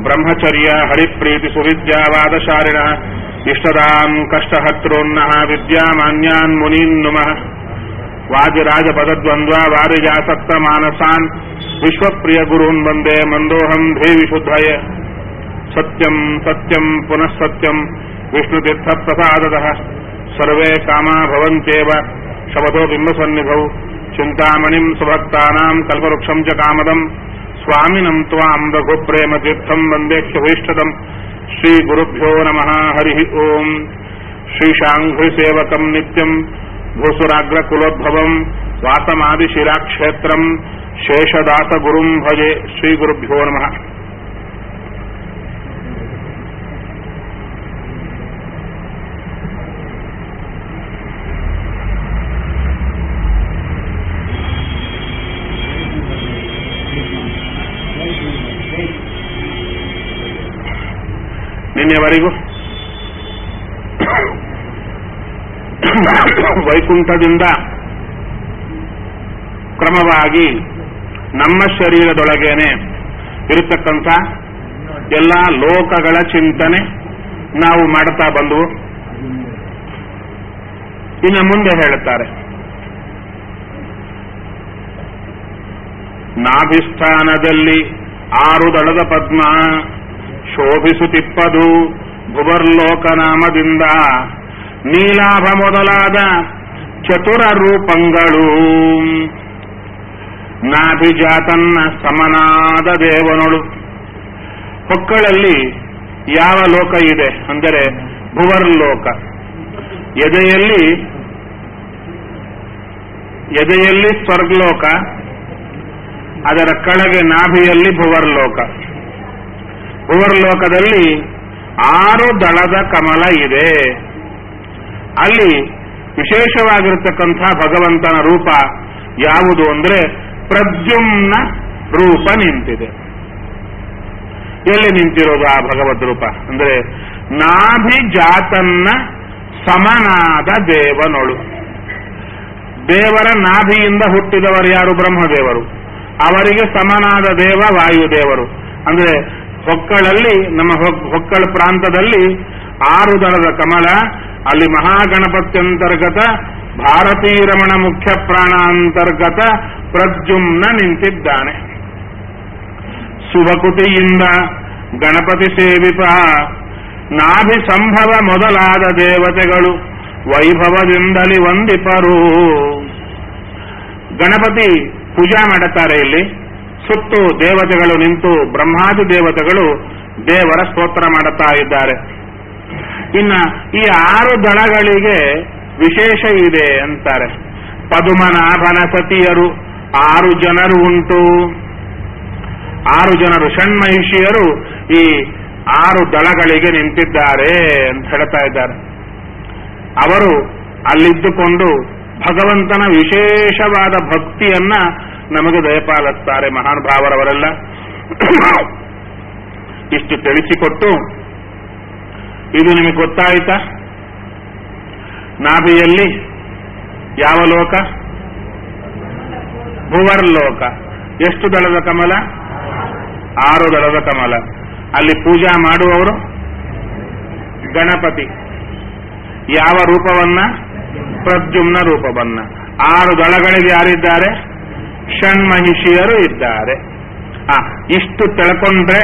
ಬ್ರಹ್ಮಚರ್ಯ ಹರಿಪ್ರೀತಿ ಸುವಿದ್ಯಾವಾದ ಶಾರಿಣ ಇಷ್ಟದಾನ್ ಕಷ್ಟಹರ್ತೃನ್ನಃ ವಿದ್ಯಾಮಾನ್ಯಾನ್ ಮುನೀನ್ ನುಮಃ ವಾದಿರಾಜ ಪದದ್ವಂದ್ವ ವಾರಿಜಾಸಕ್ತ ಮಾನಸಾನ್ ವಿಶ್ವಪ್ರಿಯ ಗುರೂನ್ ವಂದೇ ಮಂದೋಹಂ ದೇವಿ ಶುದ್ಧಯೇ ಸತ್ಯಂ ಸತ್ಯಂ ಪುನಃ ಸತ್ಯಂ ವಿಷ್ಣುತೀರ್ಥ ಪ್ರಸಾದತಃ ಸರ್ವೇ ಕಾಮಾ ಭವಂತ್ಯೇವ ಶವಥೋ ಬಿಂಬಸನ್ನಿಧೌ ಚಿಂತಾಮಣಿಂ ಸುಭಕ್ತಾನಾಂ ಕಲ್ಪವೃಕ್ಷಂ ಚ ಕಾಮದಂ ಸ್ವಾಮಿನಂ ತ್ವಾಂ ರಘುಪ್ರೇಮತೀರ್ಥಂ ವಂದೇಹ್ಯವೈಷ್ಟದಂ ಶ್ರೀಗುರುಭ್ಯೋ ನಮಃ ಹರಿ ಓಂ ಶ್ರೀಶಾಂಘ್ರಿಸೇವಕಂ ನಿತ್ಯಂ ಭೂಸುರಾಗ್ರಕುಲೋದ್ಭವಂ ವಾಸಮಾದಿಶಿಲಾಕ್ಷೇತ್ರಂ ಶೇಷದಾಸ ಗುರುಂ ಭಜೆ ಶ್ರೀಗುರುಭ್ಯೋ ನಮಃ ನಿನ್ನೆವರೆಗೂ ವೈಕುಂಠದಿಂದ ಕ್ರಮವಾಗಿ ನಮ್ಮ ಶರೀರದೊಳಗೇನೆ ಇರತಕ್ಕಂಥ ಎಲ್ಲ ಲೋಕಗಳ ಚಿಂತನೆ ನಾವು ಮಾಡ್ತಾ ಬಂದು ಇನ್ನು ಮುಂದೆ ಹೇಳುತ್ತಾರೆ ನಾಭಿಸ್ಥಾನದಲ್ಲಿ ಆರು ದಳದ ಪದ್ಮ ಶೋಭಿಸುತ್ತಿಪ್ಪದು ಭುವರ್ಲೋಕನಾಮದಿಂದ ನೀಲಾಭ ಮೊದಲಾದ ಚತುರ ರೂಪಗಳು ನಾಭಿಜಾತನ್ನ ಸಮನಾದ ದೇವನೊಳು ಹೊಕ್ಕಳಲ್ಲಿ ಯಾವ ಲೋಕ ಇದೆ ಅಂದರೆ ಭುವರ್ಲೋಕ ಎದೆಯಲ್ಲಿ ಎದೆಯಲ್ಲಿ ಸ್ವರ್ಗಲೋಕ ಅದರ ಕೆಳಗೆ ನಾಭಿಯಲ್ಲಿ ಭುವರ್ಲೋಕ ಭುವರ್ಲೋಕದಲ್ಲಿ ಆರು ದಳದ ಕಮಲ ಇದೆ ಅಲ್ಲಿ ವಿಶೇಷವಾಗಿರತಕ್ಕಂಥ ಭಗವಂತನ ರೂಪ ಯಾವುದು ಅಂದ್ರೆ ಪ್ರದ್ಯುಮ್ನ ರೂಪ ನಿಂತಿದೆ ಎಲ್ಲಿ ನಿಂತಿರೋದು ಆ ಭಗವದ್ ರೂಪ ಅಂದ್ರೆ ನಾಭಿ ಜಾತನ್ನ ಸಮನಾದ ದೇವನೊಳು ದೇವರ ನಾಭಿಯಿಂದ ಹುಟ್ಟಿದವರು ಯಾರು ಬ್ರಹ್ಮದೇವರು ಅವರಿಗೆ ಸಮನಾದ ದೇವ ವಾಯುದೇವರು ಅಂದ್ರೆ ಹೊಕ್ಕಳಲ್ಲಿ ನಮ್ಮ ಹೊಕ್ಕಳ ಪ್ರಾಂತದಲ್ಲಿ ಆರು ದಳದ ಕಮಲ ಅಲ್ಲಿ ಮಹಾಗಣಪತ್ಯಂತರ್ಗತ ಭಾರತೀ ರಮಣ ಮುಖ್ಯ ಪ್ರಾಣಾಂತರ್ಗತ ಪ್ರದ್ಯುಮ್ನ ನಿಂತಿದ್ದಾನೆ ಸುಭಕುತಿಯಿಂದ ಗಣಪತಿ ಸೇವಿಪ ನಾಭಿ ಸಂಭವ ಮೊದಲಾದ ದೇವತೆಗಳು ವೈಭವದಿಂದಲಿ ವಂದಿಪರು ಗಣಪತಿ ಪೂಜಾ ಮಾಡುತ್ತಾರೆ ಇಲ್ಲಿ ಸುತ್ತು ದೇವತೆಗಳು ನಿಂತು ಬ್ರಹ್ಮಾದಿ ದೇವತೆಗಳು ದೇವರ ಸ್ತೋತ್ರ ಮಾಡುತ್ತಾ ಇದ್ದಾರೆ ಇನ್ನ ಈ ಆರು ದಳಗಳಿಗೆ ವಿಶೇಷ ಇದೆ ಅಂತಾರೆ ಪದುಮನಾಭನ ಸತಿಯರು ಆರು ಜನರು ಉಂಟು ಆರು ಜನರು ಷಣ್ಮಹಿಷಿಯರು ಈ ಆರು ದಳಗಳಿಗೆ ನಿಂತಿದ್ದಾರೆ ಅಂತ ಹೇಳ್ತಾ ಇದ್ದಾರೆ ಅವರು ಅಲ್ಲಿದ್ದುಕೊಂಡು ಭಗವಂತನ ವಿಶೇಷವಾದ ಭಕ್ತಿಯನ್ನ ನಮಗೆ ದಯಪಾಲಿಸ್ತಾರೆ ಮಹಾನುಭಾವರವರೆಲ್ಲ ಇಷ್ಟು ತಿಳಿಸಿಕೊಟ್ಟು ಇದು ನಿಮಗೆ ಗೊತ್ತಾಯ್ತಾ ನಾಭಿಯಲ್ಲಿ ಯಾವ ಲೋಕ ಭುವರ್ಲೋಕ ಎಷ್ಟು ದಳದ ಕಮಲ ಆರು ದಳದ ಕಮಲ ಅಲ್ಲಿ ಪೂಜಾ ಮಾಡುವವರು ಗಣಪತಿ ಯಾವ ರೂಪವನ್ನ ಪ್ರದ್ಯುಮ್ನ ರೂಪವನ್ನ ಆರು ದಳಗಳಿಗೆ ಯಾರಿದ್ದಾರೆ ಷಣ್ಮಹಿಷಿಯರು ಇದ್ದಾರೆ ಆ ಇಷ್ಟು ತಿಳ್ಕೊಂಡ್ರೆ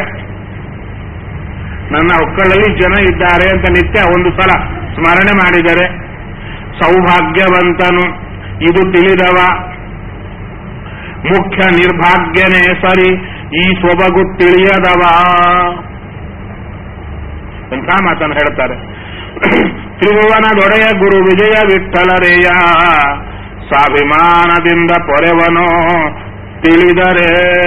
ನನ್ನ ಒಕ್ಕಳಲ್ಲಿ ಜನ ಇದ್ದಾರೆ ಅಂತ ನಿತ್ಯ ಒಂದು ಸಲ ಸ್ಮರಣೆ ಮಾಡಿದರೆ ಸೌಭಾಗ್ಯವಂತನು ಇದು ತಿಳಿದವ ಮುಖ್ಯ ನಿರ್ಭಾಗ್ಯನೇ ಸರಿ ಈ ಸೊಬಗು ತಿಳಿಯದವ ಎಂಥ ಮಾತನ್ನು ಹೇಳ್ತಾರೆ ತ್ರಿಭುವನದೊಡೆಯ ಗುರು ವಿಜಯ ವಿಠಲರೇಯ ಸ್ವಾಭಿಮಾನದಿಂದ ಪೊರೆವನೋ ತಿಳಿದರೆ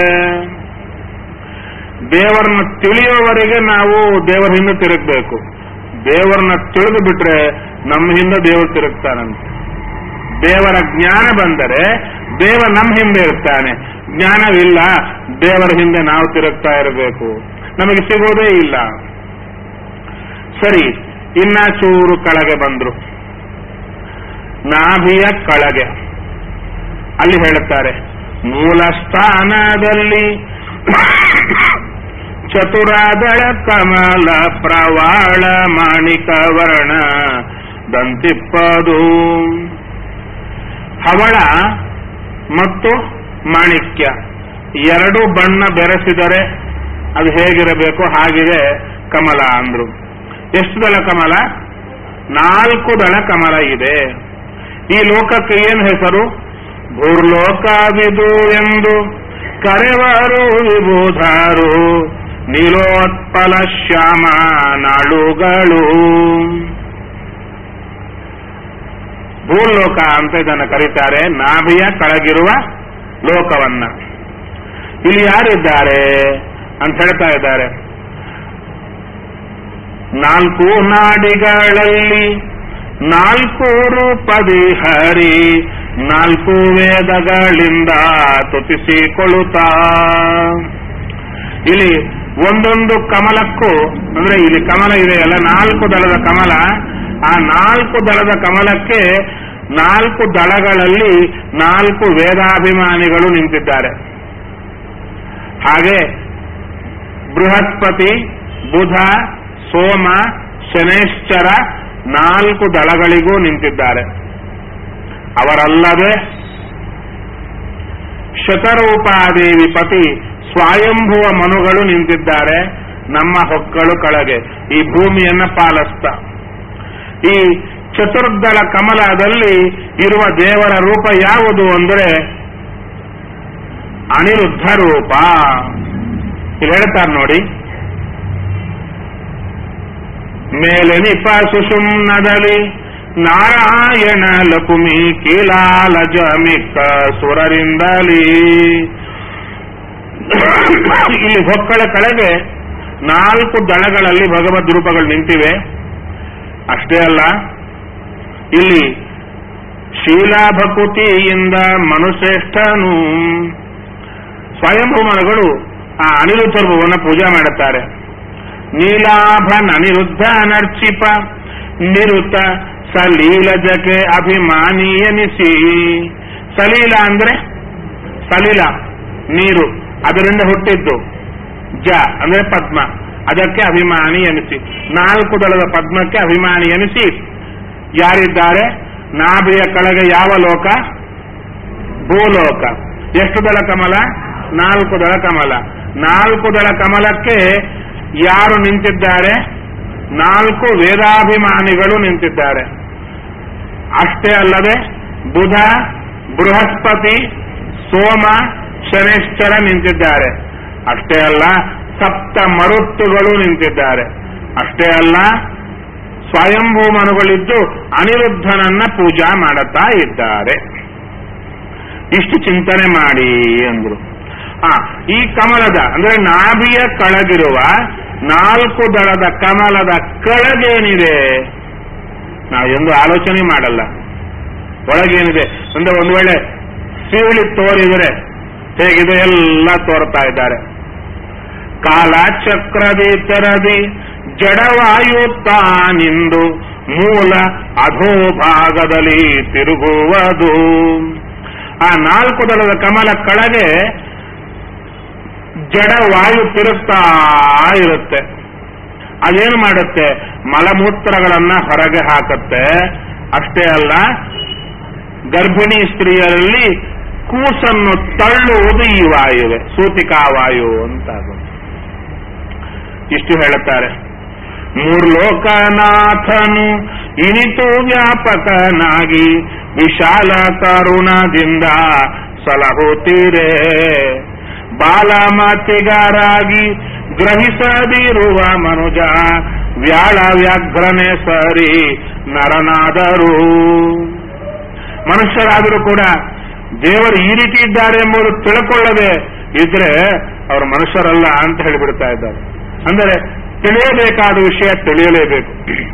ದೇವರನ್ನ ತಿಳಿಯೋವರೆಗೆ ನಾವು ದೇವರ ಹಿಂದೆ ತಿರುಗಬೇಕು ದೇವರನ್ನ ತಿಳಿದು ಬಿಟ್ರೆ ನಮ್ಮ ಹಿಂದೆ ದೇವರು ತಿರುಗ್ತಾನಂತೆ ದೇವರ ಜ್ಞಾನ ಬಂದರೆ ದೇವ ನಮ್ಮ ಹಿಂದೆ ಇರ್ತಾನೆ ಜ್ಞಾನವಿಲ್ಲ ದೇವರ ಹಿಂದೆ ನಾವು ತಿರುಗ್ತಾ ಇರಬೇಕು ನಮಗೆ ಸಿಗೋದೇ ಇಲ್ಲ ಸರಿ ಇನ್ನ ಚೂರು ಕೆಳಗೆ ಬಂದ್ರು ನಾಭಿಯ ಕೆಳಗೆ ಅಲ್ಲಿ ಹೇಳುತ್ತಾರೆ ಮೂಲ ಸ್ಥಾನದಲ್ಲಿ ಚತುರಾದಳ ಕಮಲ ಪ್ರವಾಳ ಮಾಣಿಕ ವರ್ಣ ದಂತಿಪ್ಪದು ಹವಳ ಮತ್ತು ಮಾಣಿಕ್ಯ ಎರಡು ಬಣ್ಣ ಬೆರೆಸಿದರೆ ಅದು ಹೇಗಿರಬೇಕು ಹಾಗಿದೆ ಕಮಲ ಅಂದ್ರು ಎಷ್ಟು ದಳ ಕಮಲ ನಾಲ್ಕು ದಳ ಕಮಲ ಇದೆ ಈ ಲೋಕಕ್ಕೆ ಏನು ಹೆಸರು ಭೂರ್ಲೋಕವಿದು ಎಂದು ಕರೆವರು ವಿಭೂಧಾರು ನೀಲೋತ್ಪಲ ಶ್ಯಾಮ ನಾಳುಗಳು ಭೂಲೋಕ ಅಂತ ಇದನ್ನು ಕರೀತಾರೆ ನಾಭಿಯ ಕೆಳಗಿರುವ ಲೋಕವನ್ನ ಇಲ್ಲಿ ಯಾರಿದ್ದಾರೆ ಅಂತ ಹೇಳ್ತಾ ಇದ್ದಾರೆ ನಾಲ್ಕು ನಾಡಿಗಳಲ್ಲಿ ನಾಲ್ಕು ರೂಪದಿ ಹರಿ ನಾಲ್ಕು ವೇದಗಳಿಂದ ತುತಿಸಿಕೊಳ್ಳುತ್ತಾ ಇಲ್ಲಿ ಒಂದೊಂದು ಕಮಲಕ್ಕೂ ಅಂದ್ರೆ ಇಲ್ಲಿ ಕಮಲ ಇದೆಯಲ್ಲ ನಾಲ್ಕು ದಳದ ಕಮಲ ಆ ನಾಲ್ಕು ದಳದ ಕಮಲಕ್ಕೆ ನಾಲ್ಕು ದಳಗಳಲ್ಲಿ ನಾಲ್ಕು ವೇದಾಭಿಮಾನಿಗಳು ನಿಂತಿದ್ದಾರೆ ಹಾಗೆ ಬೃಹಸ್ಪತಿ ಬುಧ ಸೋಮ ಶನೇಶ್ಚರ ನಾಲ್ಕು ದಳಗಳಿಗೂ ನಿಂತಿದ್ದಾರೆ ಅವರಲ್ಲದೆ ಶತರೂಪಾದೇವಿ ಪತಿ ಸ್ವಯಂಭುವ ಮನುಗಳು ನಿಂತಿದ್ದಾರೆ ನಮ್ಮ ಹೊಕ್ಕಳು ಕೆಳಗೆ ಈ ಭೂಮಿಯನ್ನ ಪಾಲಿಸ್ತಾ ಈ ಚತುರ್ದಳ ಕಮಲದಲ್ಲಿ ಇರುವ ದೇವರ ರೂಪ ಯಾವುದು ಅಂದರೆ ಅನಿರುದ್ಧ ರೂಪ ಇಲ್ಲಿ ಹೇಳ್ತಾರೆ ನೋಡಿ ಮೇಲೆ ನಿಪ ಸುಷುಮ್ನದಲ್ಲಿ ನಾರಾಯಣ ಲಕುಮಿ ಕೀಲಾಲಜ ಮಿಕ್ಕ ಸುರರಿಂದಲಿ ಇಲ್ಲಿ ಹೊಕ್ಕಳ ಕೆಳಗೆ ನಾಲ್ಕು ದಳಗಳಲ್ಲಿ ಭಗವದ್ ರೂಪಗಳು ನಿಂತಿವೆ ಅಷ್ಟೇ ಅಲ್ಲ ಇಲ್ಲಿ ಶೀಲಾಭಕುತಿಯಿಂದ ಮನುಶ್ರೇಷ್ಠನು ಸ್ವಯಂಭೂಮಗಳು ಆ ಅನಿರುದ್ಧ ರೂಪವನ್ನು ಪೂಜೆ ಮಾಡುತ್ತಾರೆ ನೀಲಾಭನ್ ಅನಿರುದ್ಧ ನರ್ಚಿಪ ನಿರುತ ಸಲೀಲಜಕ್ಕೆ ಅಭಿಮಾನಿ ಎನಿಸಿ ಸಲೀಲ ಅಂದ್ರೆ ಸಲೀಲ ನೀರು ಅದರಿಂದ ಹುಟ್ಟಿದ್ದು ಜ ಅಂದ್ರೆ ಪದ್ಮ ಅದಕ್ಕೆ ಅಭಿಮಾನಿ ಎನಿಸಿ ನಾಲ್ಕು ದಳದ ಪದ್ಮಕ್ಕೆ ಅಭಿಮಾನಿ ಎನಿಸಿ ಯಾರಿದ್ದಾರೆ ನಾಭಿಯ ಕೆಳಗೆ ಯಾವ ಲೋಕ ಭೂಲೋಕ ಎಷ್ಟು ದಳ ಕಮಲ ನಾಲ್ಕು ದಳ ಕಮಲ ನಾಲ್ಕು ದಳ ಕಮಲಕ್ಕೆ ಯಾರು ನಿಂತಿದ್ದಾರೆ ನಾಲ್ಕು ವೇದಾಭಿಮಾನಿಗಳು ನಿಂತಿದ್ದಾರೆ ಅಷ್ಟೇ ಅಲ್ಲದೆ ಬುಧ ಬೃಹಸ್ಪತಿ ಸೋಮ ಶನೇಶ್ವರ ನಿಂತಿದ್ದಾರೆ ಅಷ್ಟೇ ಅಲ್ಲ ಸಪ್ತ ಮರುತ್ತುಗಳು ನಿಂತಿದ್ದಾರೆ ಅಷ್ಟೇ ಅಲ್ಲ ಸ್ವಯಂಭೂಮನುಗಳಿದ್ದು ಅನಿರುದ್ಧನನ್ನ ಪೂಜಾ ಮಾಡುತ್ತಾ ಇದ್ದಾರೆ ಇಷ್ಟು ಚಿಂತನೆ ಮಾಡಿ ಅಂದ್ರು ಆ ಈ ಕಮಲದ ಅಂದ್ರೆ ನಾಭಿಯ ಕೆಳಗಿರುವ ನಾಲ್ಕು ದಳದ ಕಮಲದ ಕೆಳಗೇನಿದೆ ನಾವು ಎಂದು ಆಲೋಚನೆ ಮಾಡಲ್ಲ ಒಳಗೇನಿದೆ ಅಂದ್ರೆ ಒಂದು ವೇಳೆ ಸೀಳಿ ತೋರಿದರೆ ಹೇಗಿದೆ ಎಲ್ಲ ತೋರ್ತಾ ಇದ್ದಾರೆ ಕಾಲಚಕ್ರದಿ ತೆರದಿ ಜಡವಾಯುತ್ತಾನಿಂದು ಮೂಲ ಅಧೋಭಾಗದಲ್ಲಿ ತಿರುಗುವುದು ಆ ನಾಲ್ಕು ದಳದ ಕಮಲ ಕೆಳಗೆ ಜಡವಾಯು ತಿರುಗ್ತಾ ಇರುತ್ತೆ ಅದೇನು ಮಾಡುತ್ತೆ ಮಲಮೂತ್ರಗಳನ್ನ ಹೊರಗೆ ಹಾಕುತ್ತೆ ಅಷ್ಟೇ ಅಲ್ಲ ಗರ್ಭಿಣಿ ಸ್ತ್ರೀಯರಲ್ಲಿ ಕೂಸನ್ನು ತಳ್ಳುವುದು ಈ ವಾಯುವೆ ಸೂತಿಕಾ ವಾಯು ಅಂತ ಇಷ್ಟು ಹೇಳುತ್ತಾರೆ ಮೂರ್ಲೋಕನಾಥನು ಇನಿತು ವ್ಯಾಪಕನಾಗಿ ವಿಶಾಲ ಕರುಣದಿಂದ ಸಲಹುತ್ತೀರೇ ಬಾಲಮತಿಗಾರಾಗಿ ಗ್ರಹಿಸದಿರುವ ಮನುಜ ವ್ಯಾಳ ವ್ಯಾಘ್ರನೆ ಸರಿ ನರನಾದರೂ ಮನುಷ್ಯರಾದರೂ ಕೂಡ ದೇವರು ಈ ರೀತಿ ಇದ್ದಾರೆ ಎಂಬುದು ತಿಳ್ಕೊಳ್ಳದೆ ಇದ್ರೆ ಅವರು ಮನುಷ್ಯರಲ್ಲ ಅಂತ ಹೇಳಿಬಿಡ್ತಾ ಇದ್ದಾರೆ ಅಂದರೆ ತಿಳಿಯಬೇಕಾದ ವಿಷಯ ತಿಳಿಯಲೇಬೇಕು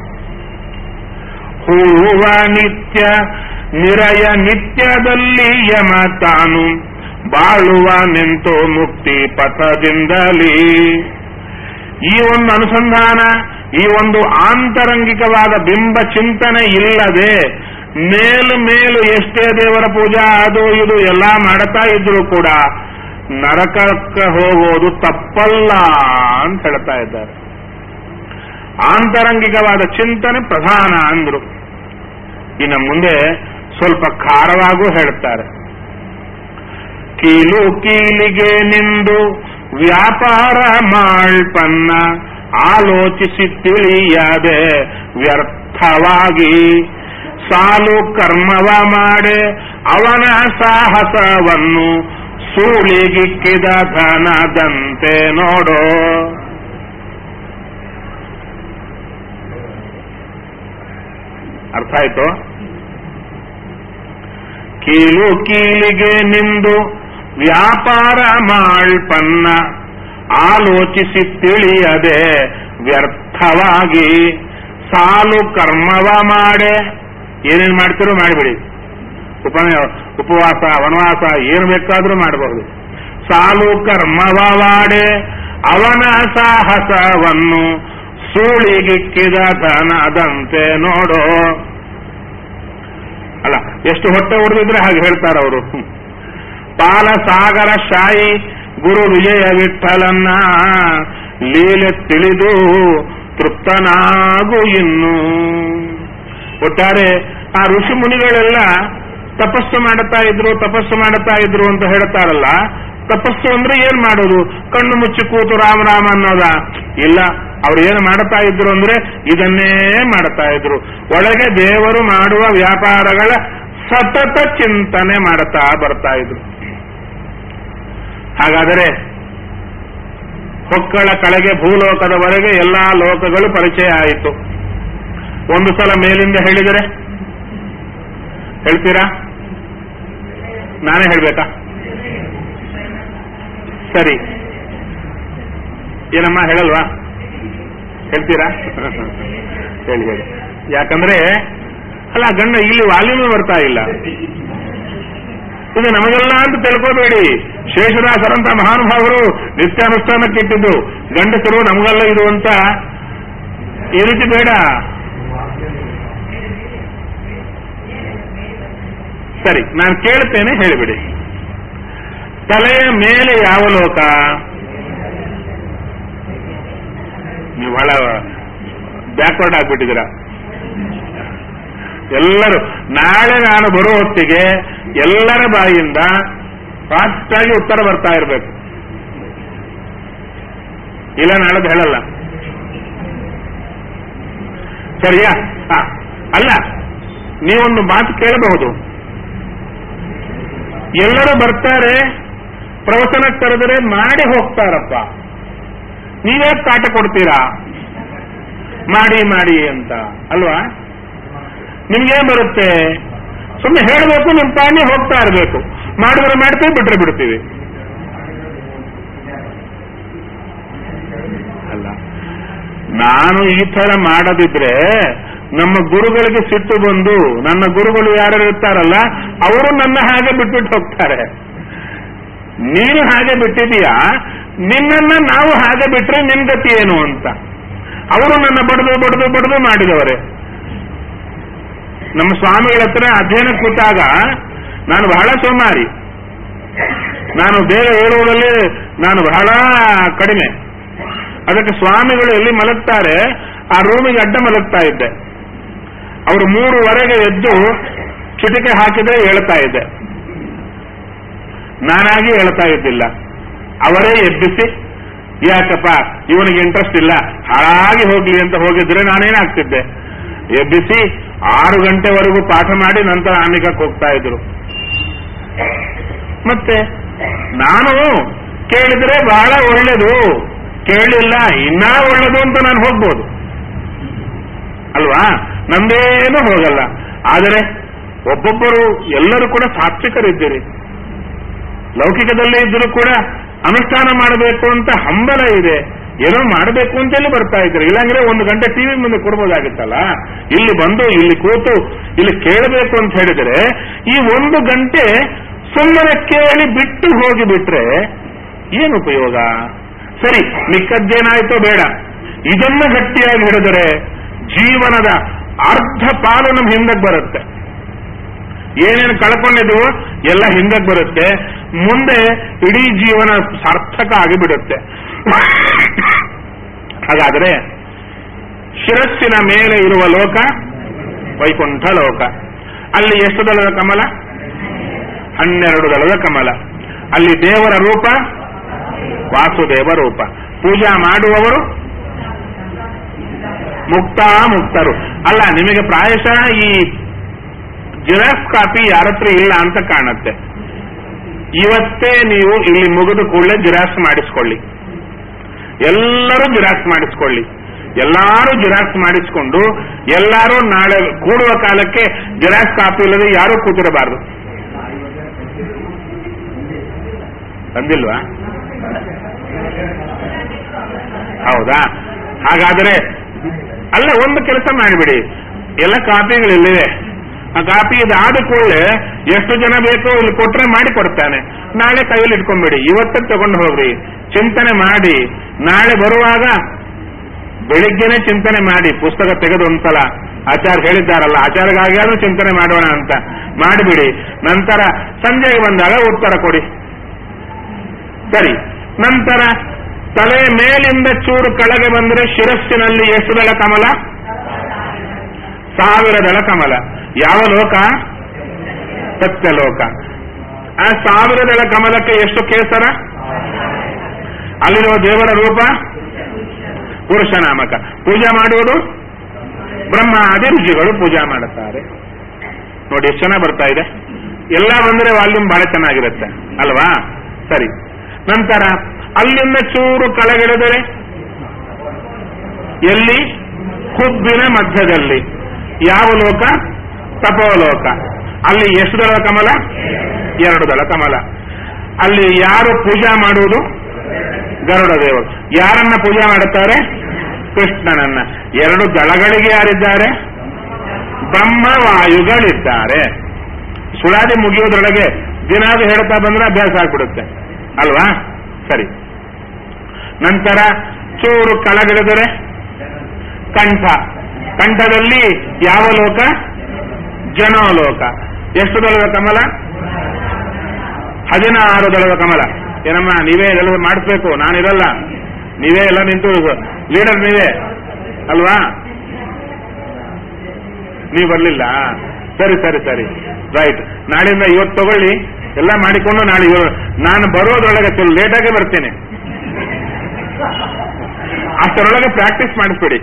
ಹೂವ ನಿತ್ಯ ನಿರಯ ನಿತ್ಯದಲ್ಲಿ ಯಮ ತಾನು ಬಾಳುವ ನಿಂತು ಮುಕ್ತಿ ಪಥದಿಂದಲೇ ಈ ಒಂದು ಅನುಸಂಧಾನ ಈ ಒಂದು ಆಂತರಂಗಿಕವಾದ ಬಿಂಬ ಚಿಂತನೆ ಇಲ್ಲದೆ ಮೇಲು ಮೇಲು ಎಷ್ಟೇ ದೇವರ ಪೂಜಾ ಅದು ಇದು ಎಲ್ಲ ಮಾಡ್ತಾ ಇದ್ರು ಕೂಡ ನರಕಕ್ಕೆ ಹೋಗೋದು ತಪ್ಪಲ್ಲ ಅಂತ ಹೇಳ್ತಾ ಇದ್ದಾರೆ ಆಂತರಂಗಿಕವಾದ ಚಿಂತನೆ ಪ್ರಧಾನ ಅಂದ್ರು ಇನ್ನು ಮುಂದೆ ಸ್ವಲ್ಪ ಖಾರವಾಗೂ ಹೇಳ್ತಾರೆ ಕೀಲು ಕೀಲಿಗೆ ನಿಂದು ವ್ಯಾಪಾರ ಮಾಳ್ಪನ್ನ ಆಲೋಚಿಸಿ ತಿಳಿಯದೆ ವ್ಯರ್ಥವಾಗಿ ಸಾಲು ಕರ್ಮವ ಮಾಡೆ ಅವನ ಸಾಹಸವನ್ನು ಸೂಳಿಗಿಕ್ಕಿದ ಧನದಂತೆ ನೋಡೋ ಅರ್ಥ ಆಯ್ತು ಕೀಲು ಕೀಲಿಗೆ ನಿಂದು ವ್ಯಾಪಾರ ಮಾಳ್ಪನ್ನ ಆಲೋಚಿಸಿ ತಿಳಿಯದೆ ವ್ಯರ್ಥವಾಗಿ ಸಾಲು ಕರ್ಮವ ಮಾಡೆ ಏನೇನು ಮಾಡ್ತೀರೋ ಮಾಡಿಬಿಡಿ ಉಪನಯ ಉಪವಾಸ ವನವಾಸ ಏನು ಬೇಕಾದ್ರೂ ಮಾಡಬಹುದು ಸಾಲು ಕರ್ಮವ ಮಾಡೆ ಅವನ ಸಾಹಸವನ್ನು ಸೂಳಿಗಿಕ್ಕಿದ ಧನದಂತೆ ನೋಡೋ ಅಲ್ಲ ಎಷ್ಟು ಹೊಟ್ಟೆ ಹೊಡೆದಿದ್ರೆ ಹಾಗೆ ಹೇಳ್ತಾರೆ ಅವರು ಪಾಲ ಸಾಗರ ಶಾಯಿ ಗುರು ವಿಜಯ ವಿಠಲನ್ನ ಲೀಲೆ ತಿಳಿದು ತೃಪ್ತನಾಗು ಇನ್ನು ಒಟ್ಟಾರೆ ಆ ಋಷಿ ಮುನಿಗಳೆಲ್ಲ ತಪಸ್ಸು ಮಾಡುತ್ತಾ ಇದ್ರು ತಪಸ್ಸು ಮಾಡುತ್ತಾ ಇದ್ರು ಅಂತ ಹೇಳ್ತಾರಲ್ಲ ತಪಸ್ಸು ಅಂದ್ರೆ ಏನ್ ಮಾಡೋದು ಕಣ್ಣು ಮುಚ್ಚಿ ಕೂತು ರಾಮ ರಾಮ ಅನ್ನೋದ ಇಲ್ಲ ಅವ್ರು ಏನು ಮಾಡುತ್ತಾ ಇದ್ರು ಅಂದ್ರೆ ಇದನ್ನೇ ಮಾಡುತ್ತಾ ಇದ್ರು ಒಳಗೆ ದೇವರು ಮಾಡುವ ವ್ಯಾಪಾರಗಳ ಸತತ ಚಿಂತನೆ ಮಾಡುತ್ತಾ ಬರ್ತಾ ಇದ್ರು ಹಾಗಾದರೆ ಹೊಕ್ಕಳ ಕಳೆಗೆ ಭೂಲೋಕದವರೆಗೆ ಎಲ್ಲಾ ಲೋಕಗಳು ಪರಿಚಯ ಆಯಿತು ಒಂದು ಸಲ ಮೇಲಿಂದ ಹೇಳಿದರೆ ಹೇಳ್ತೀರಾ ನಾನೇ ಹೇಳ್ಬೇಕಾ ಸರಿ ಏನಮ್ಮ ಹೇಳಲ್ವಾ ಹೇಳ್ತೀರಾ ಹೇಳಿ ಹೇಳಿ ಯಾಕಂದ್ರೆ ಅಲ್ಲ ಗಂಡ ಇಲ್ಲಿ ವಾಲ್ಯೂಮೇ ಬರ್ತಾ ಇಲ್ಲ ಇದು ನಮಗೆಲ್ಲ ಅಂತ ತಿಳ್ಕೋಬೇಡಿ ಶೇಷದಾಸರಂತ ಮಹಾನುಭಾವರು ನಿತ್ಯಾನುಷ್ಠಾನಕ್ಕೆ ಇಟ್ಟಿದ್ದು ಗಂಡಸರು ನಮಗೆಲ್ಲ ಇದು ಅಂತ ಈ ರೀತಿ ಬೇಡ ಸರಿ ನಾನು ಕೇಳ್ತೇನೆ ಹೇಳಿಬಿಡಿ ತಲೆಯ ಮೇಲೆ ಯಾವ ಲೋಕ ನೀವು ಬಹಳ ಬ್ಯಾಕ್ವರ್ಡ್ ಆಗ್ಬಿಟ್ಟಿದ್ದೀರಾ ಎಲ್ಲರೂ ನಾಳೆ ನಾನು ಬರೋ ಹೊತ್ತಿಗೆ ಎಲ್ಲರ ಬಾಯಿಯಿಂದ ಫಾಸ್ಟ್ ಆಗಿ ಉತ್ತರ ಬರ್ತಾ ಇರಬೇಕು ಇಲ್ಲ ನಾಳದ್ದು ಹೇಳಲ್ಲ ಸರಿಯಾ ಹಾ ಅಲ್ಲ ನೀವೊಂದು ಮಾತು ಕೇಳಬಹುದು ಎಲ್ಲರೂ ಬರ್ತಾರೆ ಪ್ರವಚನ ಕರೆದರೆ ಮಾಡಿ ಹೋಗ್ತಾರಪ್ಪ ನೀವೇ ಕಾಟ ಕೊಡ್ತೀರಾ ಮಾಡಿ ಮಾಡಿ ಅಂತ ಅಲ್ವಾ ನಿಮ್ಗೇನ್ ಬರುತ್ತೆ ಸುಮ್ಮನೆ ಹೇಳಬೇಕು ನಿಮ್ ತಾನೇ ಹೋಗ್ತಾ ಇರಬೇಕು ಮಾಡಿದ್ರೆ ಮಾಡ್ತೀವಿ ಬಿಟ್ರೆ ಬಿಡ್ತೀವಿ ಅಲ್ಲ ನಾನು ಈ ತರ ಮಾಡದಿದ್ರೆ ನಮ್ಮ ಗುರುಗಳಿಗೆ ಸಿಟ್ಟು ಬಂದು ನನ್ನ ಗುರುಗಳು ಯಾರು ಇರ್ತಾರಲ್ಲ ಅವರು ನನ್ನ ಹಾಗೆ ಬಿಟ್ಬಿಟ್ಟು ಹೋಗ್ತಾರೆ ನೀನು ಹಾಗೆ ಬಿಟ್ಟಿದೀಯಾ ನಿನ್ನನ್ನ ನಾವು ಹಾಗೆ ಬಿಟ್ರೆ ನಿನ್ ಗತಿ ಏನು ಅಂತ ಅವರು ನನ್ನ ಬಡದು ಬಡದು ಬಡದು ಮಾಡಿದವರೇ ನಮ್ಮ ಸ್ವಾಮಿಗಳ ಹತ್ರ ಅಧ್ಯಯನ ಕೂತಾಗ ನಾನು ಬಹಳ ಸೋಮಾರಿ ನಾನು ಬೇಗ ಹೇಳುವುದಲ್ಲಿ ನಾನು ಬಹಳ ಕಡಿಮೆ ಅದಕ್ಕೆ ಸ್ವಾಮಿಗಳು ಎಲ್ಲಿ ಮಲಗ್ತಾರೆ ಆ ರೂಮಿಗೆ ಅಡ್ಡ ಮಲಗ್ತಾ ಇದ್ದೆ ಅವರು ಮೂರುವರೆಗೆ ಎದ್ದು ಕಿಟಕಿ ಹಾಕಿದ್ರೆ ಹೇಳ್ತಾ ಇದ್ದೆ ನಾನಾಗಿ ಹೇಳ್ತಾ ಇದ್ದಿಲ್ಲ ಅವರೇ ಎಬ್ಬಿಸಿ ಯಾಕಪ್ಪ ಇವನಿಗೆ ಇಂಟ್ರೆಸ್ಟ್ ಇಲ್ಲ ಹಾಳಾಗಿ ಹೋಗ್ಲಿ ಅಂತ ಹೋಗಿದ್ರೆ ನಾನೇನಾಗ್ತಿದ್ದೆ ಎಬ್ಬಿಸಿ ಆರು ಗಂಟೆವರೆಗೂ ಪಾಠ ಮಾಡಿ ನಂತರ ಆಮಿಕಕ್ಕೆ ಹೋಗ್ತಾ ಇದ್ರು ಮತ್ತೆ ನಾನು ಕೇಳಿದ್ರೆ ಬಹಳ ಒಳ್ಳೇದು ಕೇಳಿಲ್ಲ ಇನ್ನ ಒಳ್ಳೇದು ಅಂತ ನಾನು ಹೋಗ್ಬೋದು ಅಲ್ವಾ ನಂದೇನು ಹೋಗಲ್ಲ ಆದರೆ ಒಬ್ಬೊಬ್ಬರು ಎಲ್ಲರೂ ಕೂಡ ಸಾತ್ವಿಕರಿದ್ದೀರಿ ಲೌಕಿಕದಲ್ಲೇ ಇದ್ದರೂ ಕೂಡ ಅನುಷ್ಠಾನ ಮಾಡಬೇಕು ಅಂತ ಹಂಬಲ ಇದೆ ಏನೋ ಮಾಡಬೇಕು ಅಂತೇಳಿ ಬರ್ತಾ ಇದ್ರು ಇಲ್ಲಾಂದ್ರೆ ಒಂದು ಗಂಟೆ ಟಿವಿ ಮುಂದೆ ಕೊಡ್ಬೋದಾಗಿತ್ತಲ್ಲ ಇಲ್ಲಿ ಬಂದು ಇಲ್ಲಿ ಕೂತು ಇಲ್ಲಿ ಕೇಳಬೇಕು ಅಂತ ಹೇಳಿದರೆ ಈ ಒಂದು ಗಂಟೆ ಸುಮ್ಮನೆ ಕೇಳಿ ಬಿಟ್ಟು ಹೋಗಿ ಬಿಟ್ರೆ ಏನು ಉಪಯೋಗ ಸರಿ ಮಿಕ್ಕದ್ದೇನಾಯ್ತೋ ಬೇಡ ಇದನ್ನ ಗಟ್ಟಿಯಾಗಿ ಹಿಡಿದರೆ ಜೀವನದ ಅರ್ಧ ಪಾಲು ನಮ್ಮ ಹಿಂದಕ್ಕೆ ಬರುತ್ತೆ ಏನೇನು ಕಳ್ಕೊಂಡಿದ್ವು ಎಲ್ಲ ಹಿಂದಕ್ಕೆ ಬರುತ್ತೆ ಮುಂದೆ ಇಡೀ ಜೀವನ ಸಾರ್ಥಕ ಆಗಿಬಿಡುತ್ತೆ ಹಾಗಾದರೆ ಶಿರಸ್ಸಿನ ಮೇಲೆ ಇರುವ ಲೋಕ ವೈಕುಂಠ ಲೋಕ ಅಲ್ಲಿ ಎಷ್ಟು ದಳದ ಕಮಲ ಹನ್ನೆರಡು ದಳದ ಕಮಲ ಅಲ್ಲಿ ದೇವರ ರೂಪ ವಾಸುದೇವ ರೂಪ ಪೂಜಾ ಮಾಡುವವರು ಮುಕ್ತಾ ಮುಕ್ತರು ಅಲ್ಲ ನಿಮಗೆ ಪ್ರಾಯಶಃ ಈ ಜಿರಾಫ್ ಕಾಪಿ ಯಾರ ಹತ್ರ ಇಲ್ಲ ಅಂತ ಕಾಣುತ್ತೆ ಇವತ್ತೇ ನೀವು ಇಲ್ಲಿ ಮುಗಿದು ಕೂಡಲೇ ಜಿರಾಕ್ಸ್ ಮಾಡಿಸ್ಕೊಳ್ಳಿ ಎಲ್ಲರೂ ಜಿರಾಕ್ಸ್ ಮಾಡಿಸ್ಕೊಳ್ಳಿ ಎಲ್ಲಾರು ಜಿರಾಕ್ಸ್ ಮಾಡಿಸ್ಕೊಂಡು ಎಲ್ಲರೂ ನಾಳೆ ಕೂಡುವ ಕಾಲಕ್ಕೆ ಜಿರಾಕ್ಸ್ ಕಾಪಿ ಇಲ್ಲದೆ ಯಾರೂ ಕೂತಿರಬಾರದು ಬಂದಿಲ್ವಾ ಹೌದಾ ಹಾಗಾದರೆ ಅಲ್ಲ ಒಂದು ಕೆಲಸ ಮಾಡಿಬಿಡಿ ಎಲ್ಲ ಕಾಪಿಗಳಿಲ್ಲಿವೆ ಆ ಕಾಪಿ ಇದಾದ ಕೂಡಲೇ ಎಷ್ಟು ಜನ ಬೇಕೋ ಇಲ್ಲಿ ಕೊಟ್ರೆ ಮಾಡಿ ಕೊಡ್ತಾನೆ ನಾಳೆ ಕೈಯಲ್ಲಿ ಇಟ್ಕೊಂಡ್ಬಿಡಿ ಇವತ್ತೇ ತಗೊಂಡು ಹೋಗ್ರಿ ಚಿಂತನೆ ಮಾಡಿ ನಾಳೆ ಬರುವಾಗ ಬೆಳಿಗ್ಗೆನೆ ಚಿಂತನೆ ಮಾಡಿ ಪುಸ್ತಕ ತೆಗೆದು ಒಂದ್ಸಲ ಆಚಾರ್ಯ ಹೇಳಿದ್ದಾರಲ್ಲ ಆಚಾರ್ಯಗಾಗಿಯಾದ್ರೂ ಚಿಂತನೆ ಮಾಡೋಣ ಅಂತ ಮಾಡಿಬಿಡಿ ನಂತರ ಸಂಜೆಗೆ ಬಂದಾಗ ಉತ್ತರ ಕೊಡಿ ಸರಿ ನಂತರ ತಲೆ ಮೇಲಿಂದ ಚೂರು ಕೆಳಗೆ ಬಂದರೆ ಶಿರಸ್ಸಿನಲ್ಲಿ ಎಷ್ಟು ದಳ ಕಮಲ ಸಾವಿರ ದಳ ಕಮಲ ಯಾವ ಲೋಕ ಸತ್ಯಲೋಕ ಆ ಸಾವಿರ ದಳ ಕಮಲಕ್ಕೆ ಎಷ್ಟು ಕೇಸರ ಅಲ್ಲಿರುವ ದೇವರ ರೂಪ ಪುರುಷ ನಾಮಕ ಪೂಜೆ ಮಾಡುವುದು ಬ್ರಹ್ಮಾದಿ ಋಷಿಗಳು ಪೂಜಾ ಮಾಡುತ್ತಾರೆ ನೋಡಿ ಎಷ್ಟು ಚೆನ್ನಾಗಿ ಬರ್ತಾ ಇದೆ ಎಲ್ಲ ಬಂದ್ರೆ ವಾಲ್ಯೂಮ್ ಬಹಳ ಚೆನ್ನಾಗಿರುತ್ತೆ ಅಲ್ವಾ ಸರಿ ನಂತರ ಅಲ್ಲಿಂದ ಚೂರು ಕೆಳಗಿಡಿದರೆ ಎಲ್ಲಿ ಹುಬ್ಬಿನ ಮಧ್ಯದಲ್ಲಿ ಯಾವ ಲೋಕ ತಪೋಲೋಕ ಅಲ್ಲಿ ಎಷ್ಟು ದಳ ಕಮಲ ಎರಡು ದಳ ಕಮಲ ಅಲ್ಲಿ ಯಾರು ಪೂಜಾ ಮಾಡುವುದು ಗರುಡ ದೇವರು ಯಾರನ್ನ ಪೂಜೆ ಮಾಡುತ್ತಾರೆ ಕೃಷ್ಣನನ್ನ ಎರಡು ದಳಗಳಿಗೆ ಯಾರಿದ್ದಾರೆ ಬ್ರಹ್ಮವಾಯುಗಳಿದ್ದಾರೆ ಸುಳಾದಿ ಮುಗಿಯೋದ್ರೊಳಗೆ ದಿನಾದು ಹೇಳ್ತಾ ಬಂದ್ರೆ ಅಭ್ಯಾಸ ಆಗ್ಬಿಡುತ್ತೆ ಅಲ್ವಾ ಸರಿ ನಂತರ ಚೂರು ಕೆಳಗಿಳಿದರೆ ಕಂಠ ಕಂಠದಲ್ಲಿ ಯಾವ ಲೋಕ ಜನೋಲೋಕ ಎಷ್ಟು ದಳದ ಕಮಲ ಹದಿನಾರು ದಳದ ಕಮಲ ಏನಮ್ಮ ನೀವೇ ಎಲ್ಲ ಮಾಡಿಸ್ಬೇಕು ನಾನಿರಲ್ಲ ನೀವೇ ಎಲ್ಲ ನಿಂತು ಲೀಡರ್ ನೀವೇ ಅಲ್ವಾ ನೀವು ಬರ್ಲಿಲ್ಲ ಸರಿ ಸರಿ ಸರಿ ರೈಟ್ ನಾಳಿಂದ ಇವತ್ತು ತಗೊಳ್ಳಿ ಎಲ್ಲ ಮಾಡಿಕೊಂಡು ನಾಳೆ ಇವ- ನಾನು ಬರೋದ್ರೊಳಗೆ ಸ್ವಲ್ಪ ಲೇಟಾಗಿ ಬರ್ತೇನೆ ಅಷ್ಟರೊಳಗೆ ಪ್ರಾಕ್ಟೀಸ್ ಮಾಡಿಸ್ಬಿಡಿ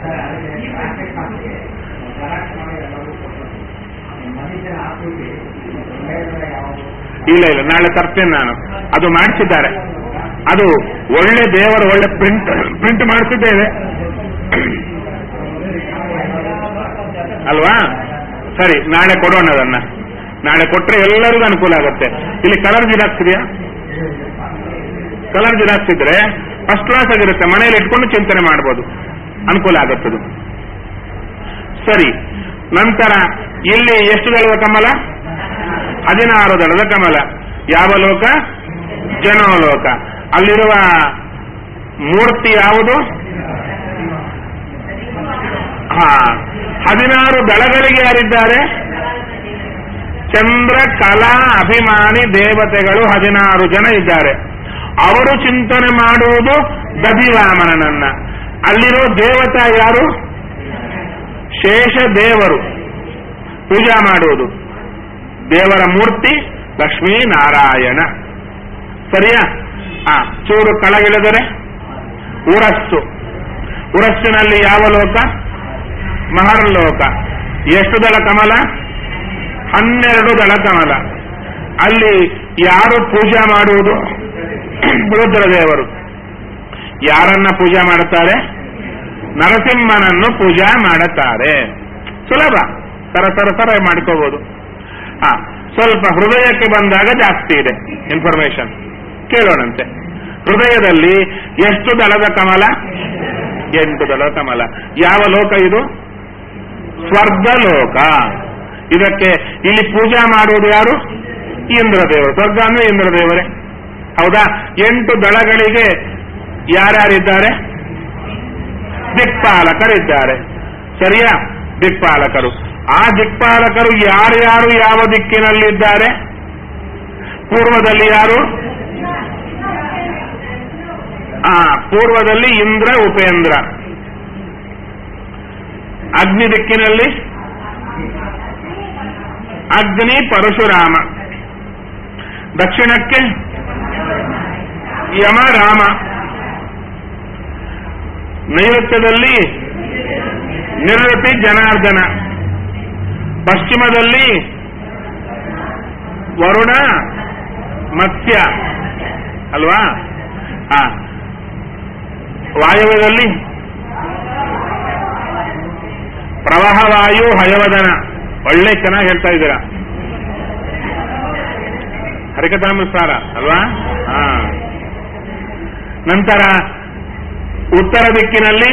ಇಲ್ಲ ಇಲ್ಲ ನಾಳೆ ತರ್ತೇನೆ ನಾನು ಅದು ಮಾಡಿಸಿದ್ದಾರೆ ಅದು ಒಳ್ಳೆ ದೇವರ ಒಳ್ಳೆ ಪ್ರಿಂಟ್ ಪ್ರಿಂಟ್ ಮಾಡಿಸಿದ್ದೇವೆ ಅಲ್ವಾ ಸರಿ ನಾಳೆ ಕೊಡೋಣ ಅದನ್ನ ನಾಳೆ ಕೊಟ್ರೆ ಎಲ್ಲರಿಗೂ ಅನುಕೂಲ ಆಗುತ್ತೆ ಇಲ್ಲಿ ಕಲರ್ ಜಿರಾಕ್ಸ್ ಇದೆಯಾ ಕಲರ್ ಜಿರಾಕ್ಸ್ ಇದ್ರೆ ಫಸ್ಟ್ ಕ್ಲಾಸ್ ಆಗಿರುತ್ತೆ ಮನೆಯಲ್ಲಿ ಇಟ್ಕೊಂಡು ಚಿಂತನೆ ಮಾಡ್ಬೋದು ಅನುಕೂಲ ಆಗುತ್ತದು ಸರಿ ನಂತರ ಇಲ್ಲಿ ಎಷ್ಟು ದಳದ ಕಮಲ ಹದಿನಾರು ದಳದ ಕಮಲ ಯಾವ ಲೋಕ ಜನೋಲೋಕ ಅಲ್ಲಿರುವ ಮೂರ್ತಿ ಯಾವುದು ಹಾ ಹದಿನಾರು ದಳಗಳಿಗೆ ಯಾರಿದ್ದಾರೆ ಚಂದ್ರ ಕಲಾ ಅಭಿಮಾನಿ ದೇವತೆಗಳು ಹದಿನಾರು ಜನ ಇದ್ದಾರೆ ಅವರು ಚಿಂತನೆ ಮಾಡುವುದು ದಧಿವಾಮನನನ್ನ ಅಲ್ಲಿರೋ ದೇವತಾ ಯಾರು ಶೇಷ ದೇವರು ಪೂಜಾ ಮಾಡುವುದು ದೇವರ ಮೂರ್ತಿ ಲಕ್ಷ್ಮೀನಾರಾಯಣ ಸರಿಯಾ ಆ ಚೂರು ಕೆಳಗಿಳಿದರೆ ಉರಸ್ಸು ಉರಸ್ಸಿನಲ್ಲಿ ಯಾವ ಲೋಕ ಮಹರ್ಲೋಕ ಎಷ್ಟು ದಳ ಕಮಲ ಹನ್ನೆರಡು ದಳ ಕಮಲ ಅಲ್ಲಿ ಯಾರು ಪೂಜಾ ಮಾಡುವುದು ರುದ್ರದೇವರು ಯಾರನ್ನ ಪೂಜಾ ಮಾಡುತ್ತಾರೆ ನರಸಿಂಹನನ್ನು ಪೂಜಾ ಮಾಡುತ್ತಾರೆ ಸುಲಭ ಸರ ಸರ ಸರ ಮಾಡ್ಕೋಬಹುದು ಹಾ ಸ್ವಲ್ಪ ಹೃದಯಕ್ಕೆ ಬಂದಾಗ ಜಾಸ್ತಿ ಇದೆ ಇನ್ಫಾರ್ಮೇಶನ್ ಕೇಳೋಣಂತೆ ಹೃದಯದಲ್ಲಿ ಎಷ್ಟು ದಳದ ಕಮಲ ಎಂಟು ದಳದ ಕಮಲ ಯಾವ ಲೋಕ ಇದು ಸ್ವರ್ಗ ಲೋಕ ಇದಕ್ಕೆ ಇಲ್ಲಿ ಪೂಜಾ ಮಾಡುವುದು ಯಾರು ಇಂದ್ರದೇವರು ಸ್ವರ್ಗ ಅಂದ್ರೆ ಇಂದ್ರದೇವರೇ ಹೌದಾ ಎಂಟು ದಳಗಳಿಗೆ ಯಾರ್ಯಾರಿದ್ದಾರೆ ದಿಕ್ಪಾಲಕರಿದ್ದಾರೆ ಸರಿಯಾ ದಿಕ್ಪಾಲಕರು ಆ ದಿಕ್ಪಾಲಕರು ಯಾರ್ಯಾರು ಯಾವ ದಿಕ್ಕಿನಲ್ಲಿದ್ದಾರೆ ಪೂರ್ವದಲ್ಲಿ ಯಾರು ಆ ಪೂರ್ವದಲ್ಲಿ ಇಂದ್ರ ಉಪೇಂದ್ರ ಅಗ್ನಿ ದಿಕ್ಕಿನಲ್ಲಿ ಅಗ್ನಿ ಪರಶುರಾಮ ದಕ್ಷಿಣಕ್ಕೆ ಯಮ ರಾಮ ನೈಋತ್ಯದಲ್ಲಿ ನಿವೃತ್ತಿ ಜನಾರ್ದನ ಪಶ್ಚಿಮದಲ್ಲಿ ವರುಣ ಮತ್ಸ್ಯ ಅಲ್ವಾ ಆ ವಾಯವ್ಯದಲ್ಲಿ ಪ್ರವಾಹ ವಾಯು ಹಯವದನ ಒಳ್ಳೆ ಚೆನ್ನಾಗಿ ಹೇಳ್ತಾ ಇದ್ದೀರಾ ಹರಿಕಥಾಮೃತಾರ ಅಲ್ವಾ ಹಾ ನಂತರ ಉತ್ತರ ದಿಕ್ಕಿನಲ್ಲಿ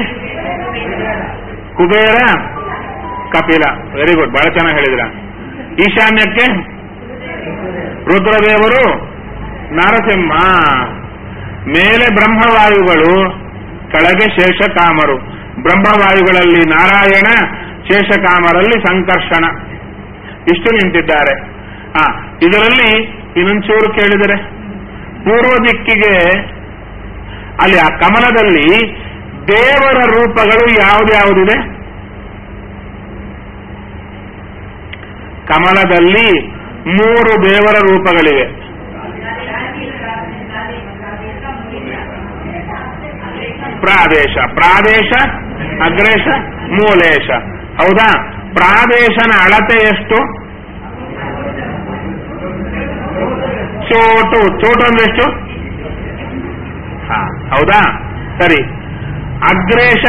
ಕುಬೇರ ಕಪಿಲ ವೆರಿ ಗುಡ್ ಬಹಳ ಚೆನ್ನಾಗಿ ಹೇಳಿದ್ರ ಈಶಾನ್ಯಕ್ಕೆ ರುದ್ರದೇವರು ನರಸಿಂಹ ಮೇಲೆ ಬ್ರಹ್ಮವಾಯುಗಳು ಕೆಳಗೆ ಶೇಷಕಾಮರು ಬ್ರಹ್ಮವಾಯುಗಳಲ್ಲಿ ನಾರಾಯಣ ಶೇಷಕಾಮರಲ್ಲಿ ಸಂಕರ್ಷಣ ಇಷ್ಟು ನಿಂತಿದ್ದಾರೆ ಆ ಇದರಲ್ಲಿ ಇನ್ನೊಂಚೂರು ಕೇಳಿದರೆ ಪೂರ್ವ ದಿಕ್ಕಿಗೆ ಅಲ್ಲಿ ಆ ಕಮಲದಲ್ಲಿ ದೇವರ ರೂಪಗಳು ಯಾವ್ದ್ಯಾವುದಿದೆ ಕಮಲದಲ್ಲಿ ಮೂರು ದೇವರ ರೂಪಗಳಿವೆ ಪ್ರಾದೇಶ ಪ್ರಾದೇಶ ಅಗ್ರೇಶ ಮೂಲೇಶ ಹೌದಾ ಪ್ರಾದೇಶನ ಅಳತೆ ಎಷ್ಟು ಚೋಟು ಚೋಟು ಅಂದ್ರೆ ಎಷ್ಟು ಹಾ ಹೌದಾ ಸರಿ ಅಗ್ರೇಶ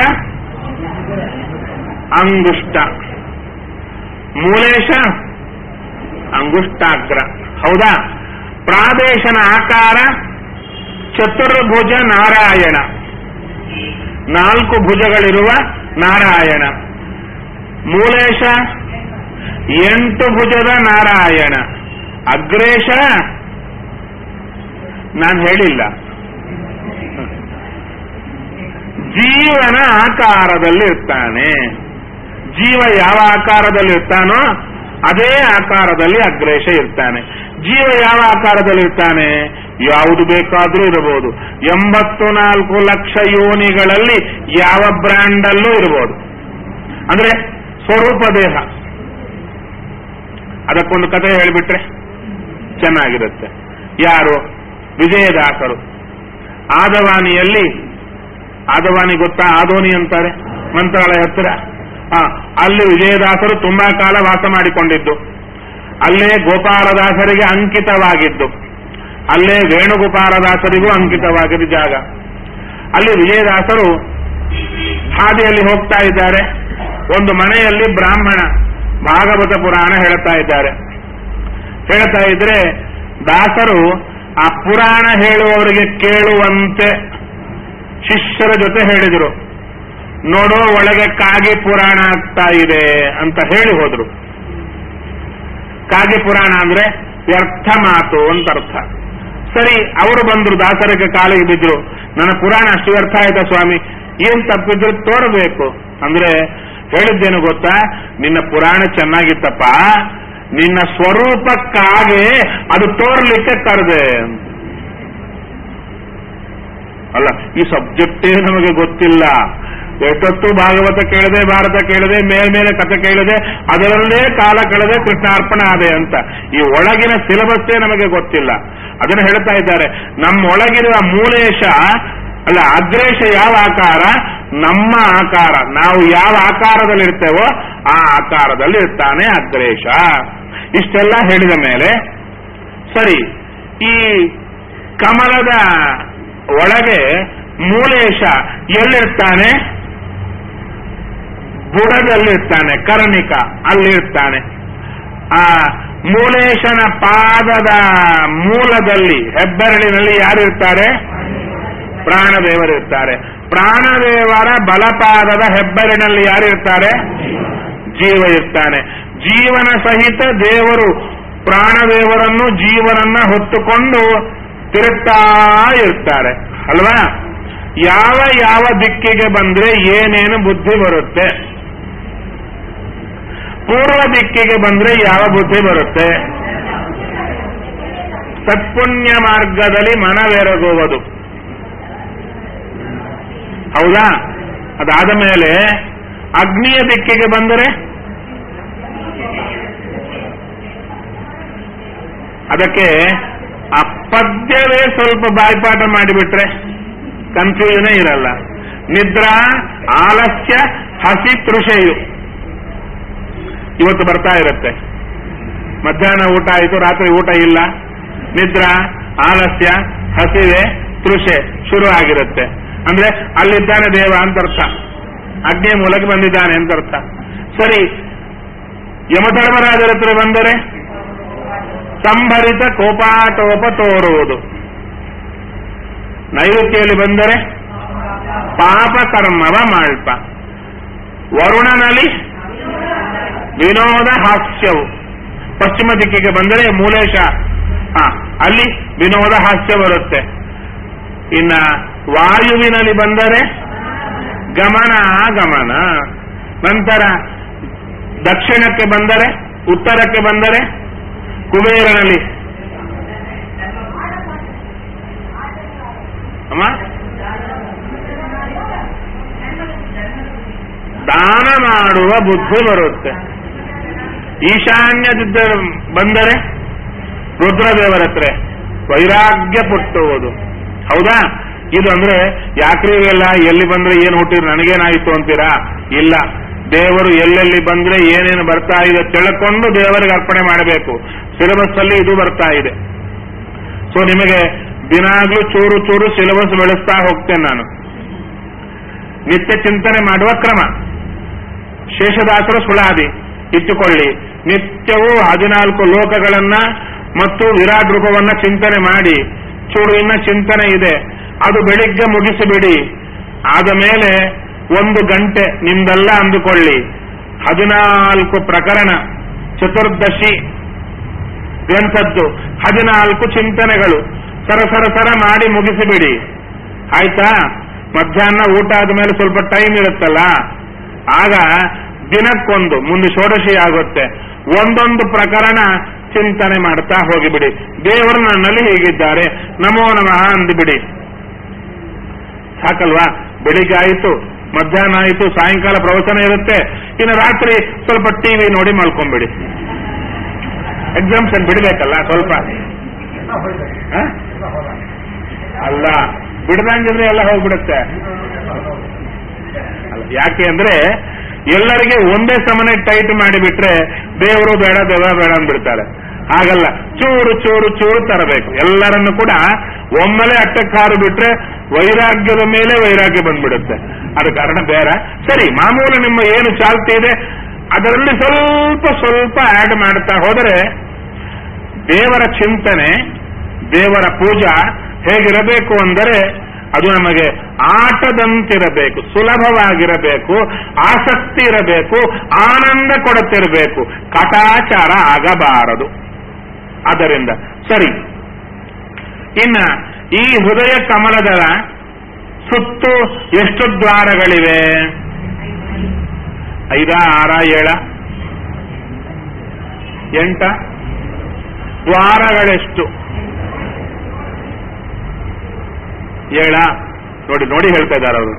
ಅಂಗುಷ್ಟ ಮೂಲೇಶ ಅಂಗುಷ್ಟಾಗ್ರ ಹೌದಾ ಪ್ರಾದೇಶನ ಆಕಾರ ಚತುರ್ಭುಜ ನಾರಾಯಣ ನಾಲ್ಕು ಭುಜಗಳಿರುವ ನಾರಾಯಣ ಮೂಲೇಶ ಎಂಟು ಭುಜದ ನಾರಾಯಣ ಅಗ್ರೇಶ ನಾನು ಹೇಳಿಲ್ಲ ಜೀವನ ಆಕಾರದಲ್ಲಿ ಇರ್ತಾನೆ ಜೀವ ಯಾವ ಆಕಾರದಲ್ಲಿ ಇರ್ತಾನೋ ಅದೇ ಆಕಾರದಲ್ಲಿ ಅಗ್ರೇಶ ಇರ್ತಾನೆ ಜೀವ ಯಾವ ಆಕಾರದಲ್ಲಿ ಇರ್ತಾನೆ ಯಾವುದು ಬೇಕಾದ್ರೂ ಇರಬಹುದು ಎಂಬತ್ತು ನಾಲ್ಕು ಲಕ್ಷ ಯೋನಿಗಳಲ್ಲಿ ಯಾವ ಬ್ರ್ಯಾಂಡ್ ಅಲ್ಲೂ ಇರಬಹುದು ಅಂದ್ರೆ ಸ್ವರೂಪ ದೇಹ ಅದಕ್ಕೊಂದು ಕಥೆ ಹೇಳಿಬಿಟ್ರೆ ಚೆನ್ನಾಗಿರುತ್ತೆ ಯಾರು ವಿಜಯದಾಸರು ಆದವಾನಿಯಲ್ಲಿ ಆದವಾನಿ ಗೊತ್ತಾ ಆದೋನಿ ಅಂತಾರೆ ಮಂತ್ರಾಲಯ ಹತ್ತಿರ ಆ, ಅಲ್ಲಿ ವಿಜಯದಾಸರು ತುಂಬಾ ಕಾಲ ವಾಸ ಮಾಡಿಕೊಂಡಿದ್ದು ಅಲ್ಲೇ ಗೋಪಾಲದಾಸರಿಗೆ ಅಂಕಿತವಾಗಿದ್ದು ಅಲ್ಲೇ ವೇಣುಗೋಪಾಲದಾಸರಿಗೂ ಅಂಕಿತವಾಗಿದ್ದ ಜಾಗ ಅಲ್ಲಿ ವಿಜಯದಾಸರು ಹಾದಿಯಲ್ಲಿ ಹೋಗ್ತಾ ಇದ್ದಾರೆ ಒಂದು ಮನೆಯಲ್ಲಿ ಬ್ರಾಹ್ಮಣ ಭಾಗವತ ಪುರಾಣ ಹೇಳ್ತಾ ಇದ್ದಾರೆ ಹೇಳ್ತಾ ಇದ್ರೆ ದಾಸರು ಆ ಪುರಾಣ ಹೇಳುವವರಿಗೆ ಕೇಳುವಂತೆ ಶಿಷ್ಯರ ಜೊತೆ ಹೇಳಿದರು ನೋಡೋ ಒಳಗೆ ಕಾಗಿ ಪುರಾಣ ಆಗ್ತಾ ಇದೆ ಅಂತ ಹೇಳಿ ಹೋದ್ರು ಕಾಗಿ ಪುರಾಣ ಅಂದ್ರೆ ವ್ಯರ್ಥ ಮಾತು ಅಂತ ಅರ್ಥ ಸರಿ ಅವರು ಬಂದ್ರು ದಾಸರಿಗೆ ಕಾಲಿಗೆ ಬಿದ್ರು ನನ್ನ ಪುರಾಣ ಅಷ್ಟು ವ್ಯರ್ಥ ಆಯ್ತಾ ಸ್ವಾಮಿ ಏನ್ ತಪ್ಪಿದ್ರು ತೋರಬೇಕು ಅಂದ್ರೆ ಹೇಳಿದ್ದೇನು ಗೊತ್ತಾ ನಿನ್ನ ಪುರಾಣ ಚೆನ್ನಾಗಿತ್ತಪ್ಪ ನಿನ್ನ ಸ್ವರೂಪಕ್ಕಾಗೆ ಅದು ತೋರ್ಲಿಕ್ಕೆ ಕರೆದೆ ಅಲ್ಲ ಈ ಸಬ್ಜೆಕ್ಟೇ ನಮಗೆ ಗೊತ್ತಿಲ್ಲ ಎಷ್ಟೊತ್ತು ಭಾಗವತ ಕೇಳದೆ ಭಾರತ ಕೇಳದೆ ಮೇಲ್ಮೇಲೆ ಕಥೆ ಕೇಳದೆ ಅದರಲ್ಲೇ ಕಾಲ ಕಳೆದೆ ಕೃಷ್ಣಾರ್ಪಣ ಆದೆ ಅಂತ ಈ ಒಳಗಿನ ಸಿಲೆಬಸ್ಸೇ ನಮಗೆ ಗೊತ್ತಿಲ್ಲ ಅದನ್ನು ಹೇಳ್ತಾ ಇದ್ದಾರೆ ನಮ್ಮ ಒಳಗಿರುವ ಮೂಲೇಶ ಅಲ್ಲ ಅಗ್ರೇಶ ಯಾವ ಆಕಾರ ನಮ್ಮ ಆಕಾರ ನಾವು ಯಾವ ಆಕಾರದಲ್ಲಿ ಇರ್ತೇವೋ ಆ ಆಕಾರದಲ್ಲಿ ಇರ್ತಾನೆ ಅಗ್ರೇಶ ಇಷ್ಟೆಲ್ಲ ಹೇಳಿದ ಮೇಲೆ ಸರಿ ಈ ಕಮಲದ ಒಳಗೆ ಮೂಲೇಶ ಎಲ್ಲಿರ್ತಾನೆ ಬುಡದಲ್ಲಿರ್ತಾನೆ ಕರ್ಣಿಕ ಅಲ್ಲಿರ್ತಾನೆ ಆ ಮೂಲೇಶನ ಪಾದದ ಮೂಲದಲ್ಲಿ ಹೆಬ್ಬೆರಳಿನಲ್ಲಿ ಯಾರಿರ್ತಾರೆ ಪ್ರಾಣದೇವರಿರ್ತಾರೆ ಪ್ರಾಣದೇವರ ಬಲಪಾದದ ಹೆಬ್ಬೆರಳಿನಲ್ಲಿ ಯಾರಿರ್ತಾರೆ ಜೀವ ಇರ್ತಾನೆ ಜೀವನ ಸಹಿತ ದೇವರು ಪ್ರಾಣದೇವರನ್ನು ಜೀವನನ್ನ ಹೊತ್ತುಕೊಂಡು ತಿರುಗ್ತಾ ಇರ್ತಾರೆ ಅಲ್ವಾ ಯಾವ ಯಾವ ದಿಕ್ಕಿಗೆ ಬಂದ್ರೆ ಏನೇನು ಬುದ್ಧಿ ಬರುತ್ತೆ ಪೂರ್ವ ದಿಕ್ಕಿಗೆ ಬಂದ್ರೆ ಯಾವ ಬುದ್ಧಿ ಬರುತ್ತೆ ಸತ್ಪುಣ್ಯ ಮಾರ್ಗದಲ್ಲಿ ಮನವೆರಗುವುದು ಹೌದಾ ಅದಾದ ಮೇಲೆ ಅಗ್ನಿಯ ದಿಕ್ಕಿಗೆ ಬಂದರೆ ಅದಕ್ಕೆ ಆ ಪದ್ಯವೇ ಸ್ವಲ್ಪ ಬಾಯ್ಪಾಠ ಮಾಡಿಬಿಟ್ರೆ ಕನ್ಫ್ಯೂಷನೇ ಇರಲ್ಲ ನಿದ್ರಾ ಆಲಸ್ಯ ಹಸಿ ತೃಷೆಯು ಇವತ್ತು ಬರ್ತಾ ಇರುತ್ತೆ ಮಧ್ಯಾಹ್ನ ಊಟ ಆಯಿತು ರಾತ್ರಿ ಊಟ ಇಲ್ಲ ನಿದ್ರಾ ಆಲಸ್ಯ ಹಸಿವೆ ತೃಷೆ ಶುರು ಆಗಿರುತ್ತೆ ಅಂದ್ರೆ ಅಲ್ಲಿದ್ದಾನೆ ದೇವ ಅಂತ ಅರ್ಥ ಅಗ್ನಿಯ ಮೂಲಕ ಬಂದಿದ್ದಾನೆ ಅಂತ ಅರ್ಥ ಸರಿ ಯಮಧರ್ಮರಾಜರ ಹತ್ರ ಬಂದರೆ ಸಂಭರಿತ ಕೋಪಾಟೋಪ ತೋರುವುದು ನೈಋತ್ಯದಲ್ಲಿ ಬಂದರೆ ಪಾಪ ಕರ್ಮವ ಮಾಳ್ಪ ವರುಣನಲ್ಲಿ ವಿನೋದ ಹಾಸ್ಯವು ಪಶ್ಚಿಮ ದಿಕ್ಕಿಗೆ ಬಂದರೆ ಮೂಲೇಶ ಹ ಅಲ್ಲಿ ವಿನೋದ ಹಾಸ್ಯ ಬರುತ್ತೆ ಇನ್ನ ವಾಯುವಿನಲ್ಲಿ ಬಂದರೆ ಗಮನ ಗಮನ ನಂತರ ದಕ್ಷಿಣಕ್ಕೆ ಬಂದರೆ ಉತ್ತರಕ್ಕೆ ಬಂದರೆ ಕುಬೇರನಲ್ಲಿ ಅಮ್ಮ ದಾನ ಮಾಡುವ ಬುದ್ಧಿ ಬರುತ್ತೆ ಈಶಾನ್ಯದಿದ್ದ ಬಂದರೆ ರುದ್ರದೇವರ ಹತ್ರ ವೈರಾಗ್ಯ ಪುಟ್ಟುವುದು ಹೌದಾ ಇದು ಅಂದ್ರೆ ಯಾಕ್ರಿ ಇವೆಲ್ಲ ಎಲ್ಲಿ ಬಂದ್ರೆ ಏನು ಹುಟ್ಟಿದ್ರು ನನಗೇನಾಯಿತು ಅಂತೀರಾ ಇಲ್ಲ ದೇವರು ಎಲ್ಲೆಲ್ಲಿ ಬಂದ್ರೆ ಏನೇನು ಬರ್ತಾ ಇದೆ ತಿಳ್ಕೊಂಡು ದೇವರಿಗೆ ಅರ್ಪಣೆ ಮಾಡಬೇಕು ಸಿಲೆಬಸ್ ಅಲ್ಲಿ ಇದು ಬರ್ತಾ ಇದೆ ಸೊ ನಿಮಗೆ ದಿನಾಗ್ಲೂ ಚೂರು ಚೂರು ಸಿಲೆಬಸ್ ಬೆಳೆಸ್ತಾ ಹೋಗ್ತೇನೆ ನಾನು ನಿತ್ಯ ಚಿಂತನೆ ಮಾಡುವ ಕ್ರಮ ಶೇಷದಾಸರ ಸುಳಾದಿ ಇಟ್ಟುಕೊಳ್ಳಿ ನಿತ್ಯವೂ ಹದಿನಾಲ್ಕು ಲೋಕಗಳನ್ನ ಮತ್ತು ವಿರಾಟ್ ರೂಪವನ್ನ ಚಿಂತನೆ ಮಾಡಿ ಚೂರು ಇನ್ನ ಚಿಂತನೆ ಇದೆ ಅದು ಬೆಳಿಗ್ಗೆ ಮುಗಿಸಿಬಿಡಿ ಆದ ಮೇಲೆ ಒಂದು ಗಂಟೆ ನಿಮ್ದೆಲ್ಲ ಅಂದುಕೊಳ್ಳಿ ಹದಿನಾಲ್ಕು ಪ್ರಕರಣ ಚತುರ್ದಶಿ ಗ್ರಂಥದ್ದು ಹದಿನಾಲ್ಕು ಚಿಂತನೆಗಳು ಸರ ಸರ ಸರ ಮಾಡಿ ಮುಗಿಸಿಬಿಡಿ ಆಯ್ತಾ ಮಧ್ಯಾಹ್ನ ಊಟ ಆದ್ಮೇಲೆ ಸ್ವಲ್ಪ ಟೈಮ್ ಇರುತ್ತಲ್ಲ ಆಗ ದಿನಕ್ಕೊಂದು ಮುಂದೆ ಷೋಡಶಿ ಆಗುತ್ತೆ ಒಂದೊಂದು ಪ್ರಕರಣ ಚಿಂತನೆ ಮಾಡ್ತಾ ಹೋಗಿಬಿಡಿ ದೇವರು ನನ್ನಲ್ಲಿ ಹೀಗಿದ್ದಾರೆ ನಮೋ ನಮಃ ಅಂದ್ಬಿಡಿ ಸಾಕಲ್ವಾ ಬೆಳಿಗ್ಗೆ ಆಯಿತು ಮಧ್ಯಾಹ್ನ ಆಯಿತು ಸಾಯಂಕಾಲ ಪ್ರವಚನ ಇರುತ್ತೆ ಇನ್ನು ರಾತ್ರಿ ಸ್ವಲ್ಪ ಟಿವಿ ನೋಡಿ ಮಲ್ಕೊಂಡ್ಬಿಡಿ ಎಕ್ಸಾಮ್ಸ್ ಬಿಡ್ಬೇಕಲ್ಲ ಸ್ವಲ್ಪ ಹ? ಅಲ್ಲ ಬಿಡದಂಗಿದ್ರೆ ಎಲ್ಲ ಹೋಗ್ಬಿಡುತ್ತೆ ಅಲ್ಲ, ಯಾಕೆ ಅಂದ್ರೆ ಎಲ್ಲರಿಗೆ ಒಂದೇ ಸಮನೆ ಟೈಟ್ ಮಾಡಿಬಿಟ್ರೆ ದೇವರು ಬೇಡ ದೇವ ಬೇಡ ಅಂದ್ಬಿಡ್ತಾರೆ ಹಾಗಲ್ಲ ಚೂರು ಚೂರು ಚೂರು ತರಬೇಕು ಎಲ್ಲರನ್ನು ಕೂಡ ಒಮ್ಮೆಲೆ ಅಟ್ಟಕ್ಕಾರು ಬಿಟ್ರೆ ವೈರಾಗ್ಯದ ಮೇಲೆ ವೈರಾಗ್ಯ ಬಂದ್ಬಿಡುತ್ತೆ ಅದು ಕಾರಣ ಬೇರೆ ಸರಿ ಮಾಮೂಲು ನಿಮ್ಮ ಏನು ಚಾಲ್ತಿ ಇದೆ ಅದರಲ್ಲಿ ಸ್ವಲ್ಪ ಸ್ವಲ್ಪ ಆಡ್ ಮಾಡ್ತಾ ಹೋದರೆ ದೇವರ ಚಿಂತನೆ ದೇವರ ಪೂಜಾ ಹೇಗಿರಬೇಕು ಅಂದರೆ ಅದು ನಮಗೆ ಆಟದಂತಿರಬೇಕು ಸುಲಭವಾಗಿರಬೇಕು ಆಸಕ್ತಿ ಇರಬೇಕು ಆನಂದ ಕೊಡುತ್ತಿರಬೇಕು ಕಟಾಚಾರ ಆಗಬಾರದು ಆದ್ದರಿಂದ ಸರಿ ಇನ್ನ ಈ ಹೃದಯ ಕಮಲದ ಸುತ್ತು ಎಷ್ಟು ದ್ವಾರಗಳಿವೆ ಐದ ಆರ ಏಳ ಎಂಟ ದ್ವಾರಗಳೆಷ್ಟು ಏಳ ನೋಡಿ ನೋಡಿ ಹೇಳ್ತಾ ಇದ್ದಾರೆ ಅವರು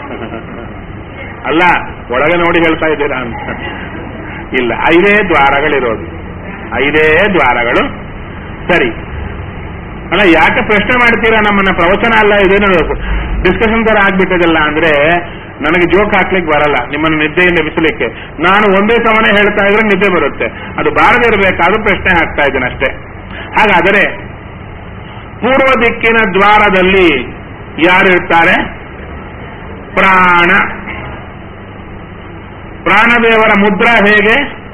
ಅಲ್ಲ ಒಳಗೆ ನೋಡಿ ಹೇಳ್ತಾ ಇದ್ದೀರಾ ಅಂತ ಇಲ್ಲ ಐದೇ ದ್ವಾರಗಳಿರೋದು ಐದೇ ದ್ವಾರಗಳು ಸರಿ ಅಲ್ಲ ಯಾಕೆ ಪ್ರಶ್ನೆ ಮಾಡ್ತೀರಾ ನಮ್ಮನ್ನ ಪ್ರವಚನ ಅಲ್ಲ ಇದೇನು ಡಿಸ್ಕಷನ್ ತರ ಆಗ್ಬಿಟ್ಟದಲ್ಲ ಅಂದ್ರೆ ನನಗೆ ಜೋಕ್ ಹಾಕ್ಲಿಕ್ಕೆ ಬರಲ್ಲ ನಿಮ್ಮನ್ನು ನಿದ್ದೆಯಿಂದ ಬಿಸಲಿಕ್ಕೆ ನಾನು ಒಂದೇ ಸಮನೆ ಹೇಳ್ತಾ ಇದ್ರೆ ನಿದ್ದೆ ಬರುತ್ತೆ ಅದು ಬಾರದೇ ಇರಬೇಕಾದ್ರೂ ಪ್ರಶ್ನೆ ಹಾಕ್ತಾ ಇದ್ದೇನೆ ಅಷ್ಟೇ ಹಾಗಾದರೆ ಪೂರ್ವ ದಿಕ್ಕಿನ ದ್ವಾರದಲ್ಲಿ ಯಾರಿರ್ತಾರೆ ಪ್ರಾಣ ಪ್ರಾಣದೇವರ ಮುದ್ರ ಹೇಗೆ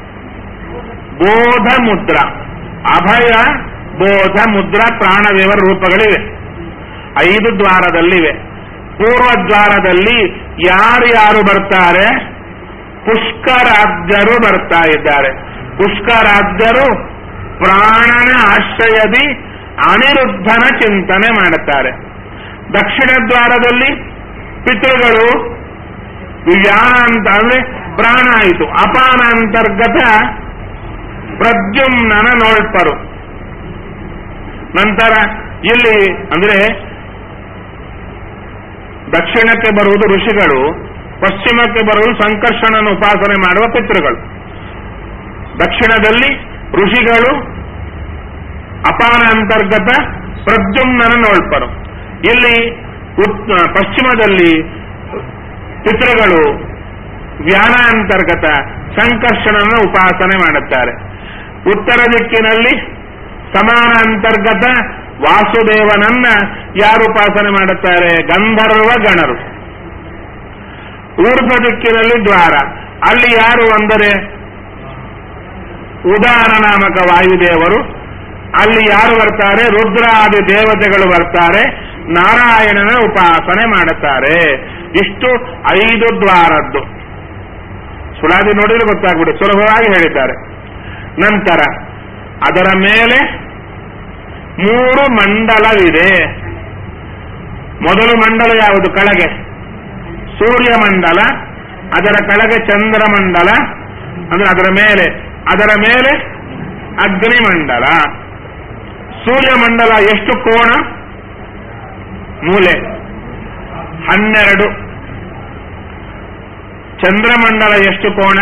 ಬೋಧ ಮುದ್ರ ಅಭಯ ಬೋಧ ಮುದ್ರ ಪ್ರಾಣದೇವರ ರೂಪಗಳಿವೆ ಐದು ದ್ವಾರದಲ್ಲಿವೆ ಪೂರ್ವ ದ್ವಾರದಲ್ಲಿ ಯಾರು ಯಾರು ಬರ್ತಾರೆ ಪುಷ್ಕರಾಜ್ಯರು ಬರ್ತಾ ಇದ್ದಾರೆ ಪುಷ್ಕರಾಜ್ಯರು ಪ್ರಾಣನ ಆಶ್ರಯದಿ ಅನಿರುದ್ಧನ ಚಿಂತನೆ ಮಾಡುತ್ತಾರೆ ದಕ್ಷಿಣ ದ್ವಾರದಲ್ಲಿ ಪಿತೃಗಳು ವ್ಯಾನ ಅಂತ ಅಂದ್ರೆ ಪ್ರಾಣ ಆಯಿತು ಅಪಾನ ಅಂತರ್ಗತ ಪ್ರದ್ಯುಮ್ನನ ನೋಳ್ಪರು ನಂತರ ಇಲ್ಲಿ ಅಂದ್ರೆ ದಕ್ಷಿಣಕ್ಕೆ ಬರುವುದು ಋಷಿಗಳು ಪಶ್ಚಿಮಕ್ಕೆ ಬರುವುದು ಸಂಕರ್ಷಣನ ಉಪಾಸನೆ ಮಾಡುವ ಪಿತೃಗಳು ದಕ್ಷಿಣದಲ್ಲಿ ಋಷಿಗಳು ಅಪಾನ ಅಂತರ್ಗತ ಪ್ರದ್ಯುಮ್ನನ ನೋಡ್ಪರು ಇಲ್ಲಿ ಉತ್- ಪಶ್ಚಿಮದಲ್ಲಿ ಪಿತೃಗಳು ವ್ಯಾನ ಅಂತರ್ಗತ ಸಂಕರ್ಷಣನ ಉಪಾಸನೆ ಮಾಡುತ್ತಾರೆ ಉತ್ತರ ದಿಕ್ಕಿನಲ್ಲಿ ಸಮಾನ ಅಂತರ್ಗತ ವಾಸುದೇವನನ್ನ ಯಾರು ಉಪಾಸನೆ ಮಾಡುತ್ತಾರೆ ಗಂಧರ್ವ ಗಣರು ಊರ್ಧ್ವ ದಿಕ್ಕಿನಲ್ಲಿ ದ್ವಾರ ಅಲ್ಲಿ ಯಾರು ಅಂದರೆ ಉದಾರ ನಾಮಕ ವಾಯುದೇವರು ಅಲ್ಲಿ ಯಾರು ಬರ್ತಾರೆ ರುದ್ರಾದಿ ದೇವತೆಗಳು ಬರ್ತಾರೆ ನಾರಾಯಣನ ಉಪಾಸನೆ ಮಾಡುತ್ತಾರೆ ಇಷ್ಟು ಐದು ದ್ವಾರದ್ದು ಸುಳಾದಿ ನೋಡಿದ್ರೆ ಗೊತ್ತಾಗ್ಬಿಡುತ್ತೆ ಸುಲಭವಾಗಿ ಹೇಳಿದ್ದಾರೆ ನಂತರ ಅದರ ಮೇಲೆ ಮೂರು ಮಂಡಲವಿದೆ ಮೊದಲು ಮಂಡಲ ಯಾವುದು ಕೆಳಗೆ ಸೂರ್ಯಮಂಡಲ ಅದರ ಕೆಳಗೆ ಚಂದ್ರಮಂಡಲ ಅಂದ್ರೆ ಅದರ ಮೇಲೆ ಅದರ ಮೇಲೆ ಅಗ್ನಿಮಂಡಲ ಸೂರ್ಯಮಂಡಲ ಎಷ್ಟು ಕೋಣ ಮೂಲೆ ಹನ್ನೆರಡು ಚಂದ್ರಮಂಡಲ ಎಷ್ಟು ಕೋಣ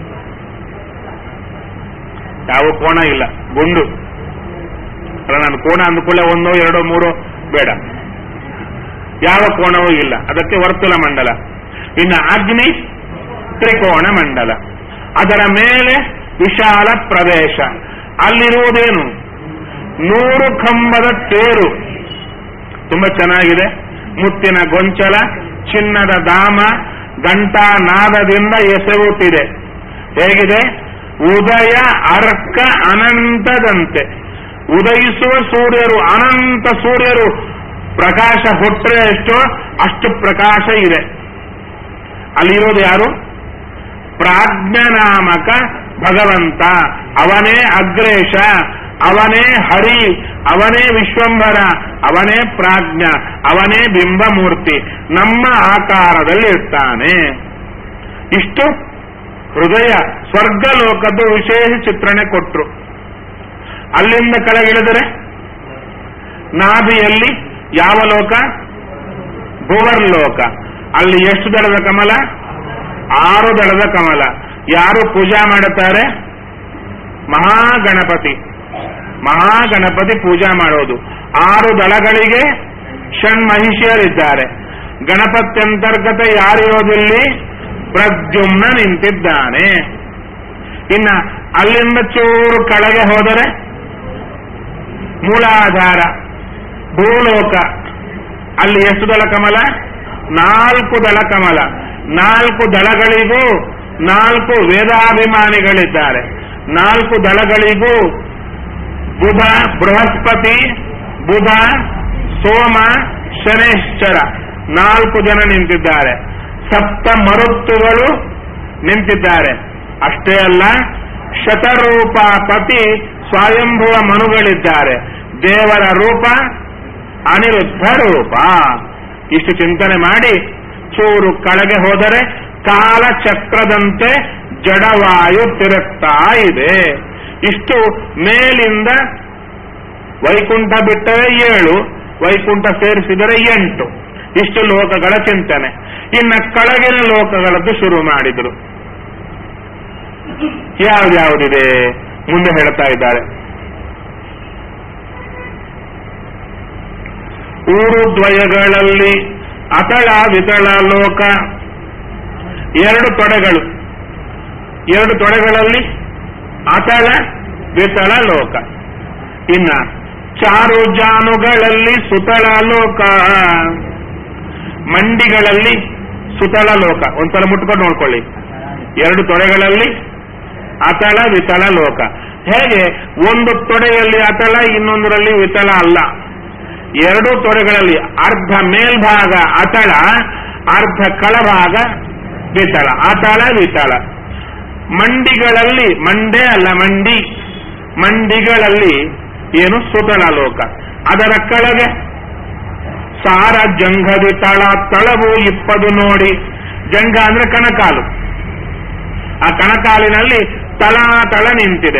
ಯಾವ ಕೋಣ ಇಲ್ಲ ಗುಂಡು ಅಲ್ಲ ನಾನು ಕೋಣ ಅಂದ್ಕೊಳ್ಳೆ ಒಂದೋ ಎರಡೋ ಮೂರೋ ಬೇಡ ಯಾವ ಕೋಣವೂ ಇಲ್ಲ ಅದಕ್ಕೆ ವರ್ತುಲ ಮಂಡಲ ಇನ್ನು ಅಗ್ನಿ ತ್ರಿಕೋಣ ಮಂಡಲ ಅದರ ಮೇಲೆ ವಿಶಾಲ ಪ್ರದೇಶ ಅಲ್ಲಿರುವುದೇನು ನೂರು ಕಂಬದ ತೇರು ತುಂಬಾ ಚೆನ್ನಾಗಿದೆ ಮುತ್ತಿನ ಗೊಂಚಲ ಚಿನ್ನದ ದಾಮ ಗಂಟಾ ನಾದದಿಂದ ಎಸೆಯುತ್ತಿದೆ ಹೇಗಿದೆ ಉದಯ ಅರ್ಕ ಅನಂತದಂತೆ ಉದಯಿಸುವ ಸೂರ್ಯರು ಅನಂತ ಸೂರ್ಯರು ಪ್ರಕಾಶ ಹುಟ್ಟರೆ ಎಷ್ಟೋ ಅಷ್ಟು ಪ್ರಕಾಶ ಇದೆ ಅಲ್ಲಿರೋದು ಯಾರು ಪ್ರಾಜ್ಞನಾಮಕ ಭಗವಂತ ಅವನೇ ಅಗ್ರೇಶ ಅವನೇ ಹರಿ ಅವನೇ ವಿಶ್ವಂಭರ ಅವನೇ ಪ್ರಾಜ್ಞ ಅವನೇ ಬಿಂಬಮೂರ್ತಿ ನಮ್ಮ ಆಕಾರದಲ್ಲಿ ಇರ್ತಾನೆ ಇಷ್ಟು ಹೃದಯ ಸ್ವರ್ಗಲೋಕದ್ದು ವಿಶೇಷ ಚಿತ್ರಣ ಕೊಟ್ರು ಅಲ್ಲಿಂದ ಕೆಳಗಿಳಿದರೆ ನಾಭಿಯಲ್ಲಿ ಯಾವ ಲೋಕ ಭುವರ್ಲೋಕ ಅಲ್ಲಿ ಎಷ್ಟು ದಳದ ಕಮಲ ಆರು ದಳದ ಕಮಲ ಯಾರು ಪೂಜಾ ಮಾಡುತ್ತಾರೆ ಮಹಾಗಣಪತಿ ಮಹಾಗಣಪತಿ ಪೂಜಾ ಮಾಡೋದು ಆರು ದಳಗಳಿಗೆ ಷಣ್ಮಹಿಷಿಯರಿದ್ದಾರೆ ಗಣಪತ್ಯಂತರ್ಗತ ಯಾರಿರೋದಿಲ್ಲಿ ಪ್ರದ್ಯುಮ್ನ ನಿಂತಿದ್ದಾನೆ ಇನ್ನ ಅಲ್ಲಿಂದ ಚೂರು ಕೆಳಗೆ ಹೋದರೆ ಮೂಲಾಧಾರ ಭೂಲೋಕ ಅಲ್ಲಿ ಎಷ್ಟು ದಳ ಕಮಲ ನಾಲ್ಕು ದಳ ಕಮಲ ನಾಲ್ಕು ದಳಗಳಿಗೂ ನಾಲ್ಕು ವೇದಾಭಿಮಾನಿಗಳಿದ್ದಾರೆ ನಾಲ್ಕು ದಳಗಳಿಗೂ ಬುಧ ಬೃಹಸ್ಪತಿ ಬುಧ ಸೋಮ ಶನೇಶ್ವರ ನಾಲ್ಕು ಜನ ನಿಂತಿದ್ದಾರೆ ಸಪ್ತ ಮರುತ್ತುಗಳು ನಿಂತಿದ್ದಾರೆ ಅಷ್ಟೇ ಅಲ್ಲ ಶತರೂಪ ಪತಿ ಸ್ವಯಂಭುವ ಮನುಗಳಿದ್ದಾರೆ ದೇವರ ರೂಪ ಅನಿರುದ್ಧ ರೂಪ ಇಷ್ಟು ಚಿಂತನೆ ಮಾಡಿ ಚೂರು ಕೆಳಗೆ ಹೋದರೆ ಕಾಲಚಕ್ರದಂತೆ ಜಡವಾಯು ತಿರುಗ್ತಾ ಇದೆ ಇಷ್ಟು ಮೇಲಿಂದ ವೈಕುಂಠ ಬಿಟ್ಟರೆ ಏಳು ವೈಕುಂಠ ಸೇರಿಸಿದರೆ ಎಂಟು ಇಷ್ಟು ಲೋಕಗಳ ಚಿಂತನೆ ಇನ್ನ ಕೆಳಗಿನ ಲೋಕಗಳದ್ದು ಶುರು ಮಾಡಿದ್ರು ಯಾವ್ದ್ಯಾವ್ದಿದೆ ಮುಂದೆ ಹೇಳ್ತಾ ಇದ್ದಾರೆ ಊರು ದ್ವಯಗಳಲ್ಲಿ ಅತಳ ವಿತಳ ಲೋಕ ಎರಡು ತೊಡೆಗಳು ಎರಡು ತೊಡೆಗಳಲ್ಲಿ ಅತಳ ವಿತಳ ಲೋಕ ಇನ್ನ ಚಾರು ಜಾನುಗಳಲ್ಲಿ ಸುತಳ ಲೋಕ ಮಂಡಿಗಳಲ್ಲಿ ಸುತಳ ಲೋಕ ಒಂದ್ಸಲ ಮುಟ್ಕೊಂಡು ನೋಡ್ಕೊಳ್ಳಿ ಎರಡು ತೊಡೆಗಳಲ್ಲಿ ಅತಳ ವಿತಳ ಲೋಕ ಹೇಗೆ ಒಂದು ತೊಡೆಯಲ್ಲಿ ಅತಳ ಇನ್ನೊಂದರಲ್ಲಿ ವಿತಳ ಅಲ್ಲ ಎರಡು ತೊಡೆಗಳಲ್ಲಿ ಅರ್ಧ ಮೇಲ್ಭಾಗ ಅತಳ ಅರ್ಧ ಕೆಳಭಾಗ ವಿತಳ ಅತಳ ವಿತಳ ಮಂಡಿಗಳಲ್ಲಿ ಮಂಡೆ ಅಲ್ಲ ಮಂಡಿ ಮಂಡಿಗಳಲ್ಲಿ ಏನು ಸುತಳ ಲೋಕ ಅದರ ಕೆಳಗೆ ಸಾರ ಜಂಘದಿ ತಳ ತಳವು ಇಪ್ಪದು ನೋಡಿ ಜಂಘ ಅಂದ್ರೆ ಕಣಕಾಲು ಆ ಕಣಕಾಲಿನಲ್ಲಿ ತಳ ತಳ ನಿಂತಿದೆ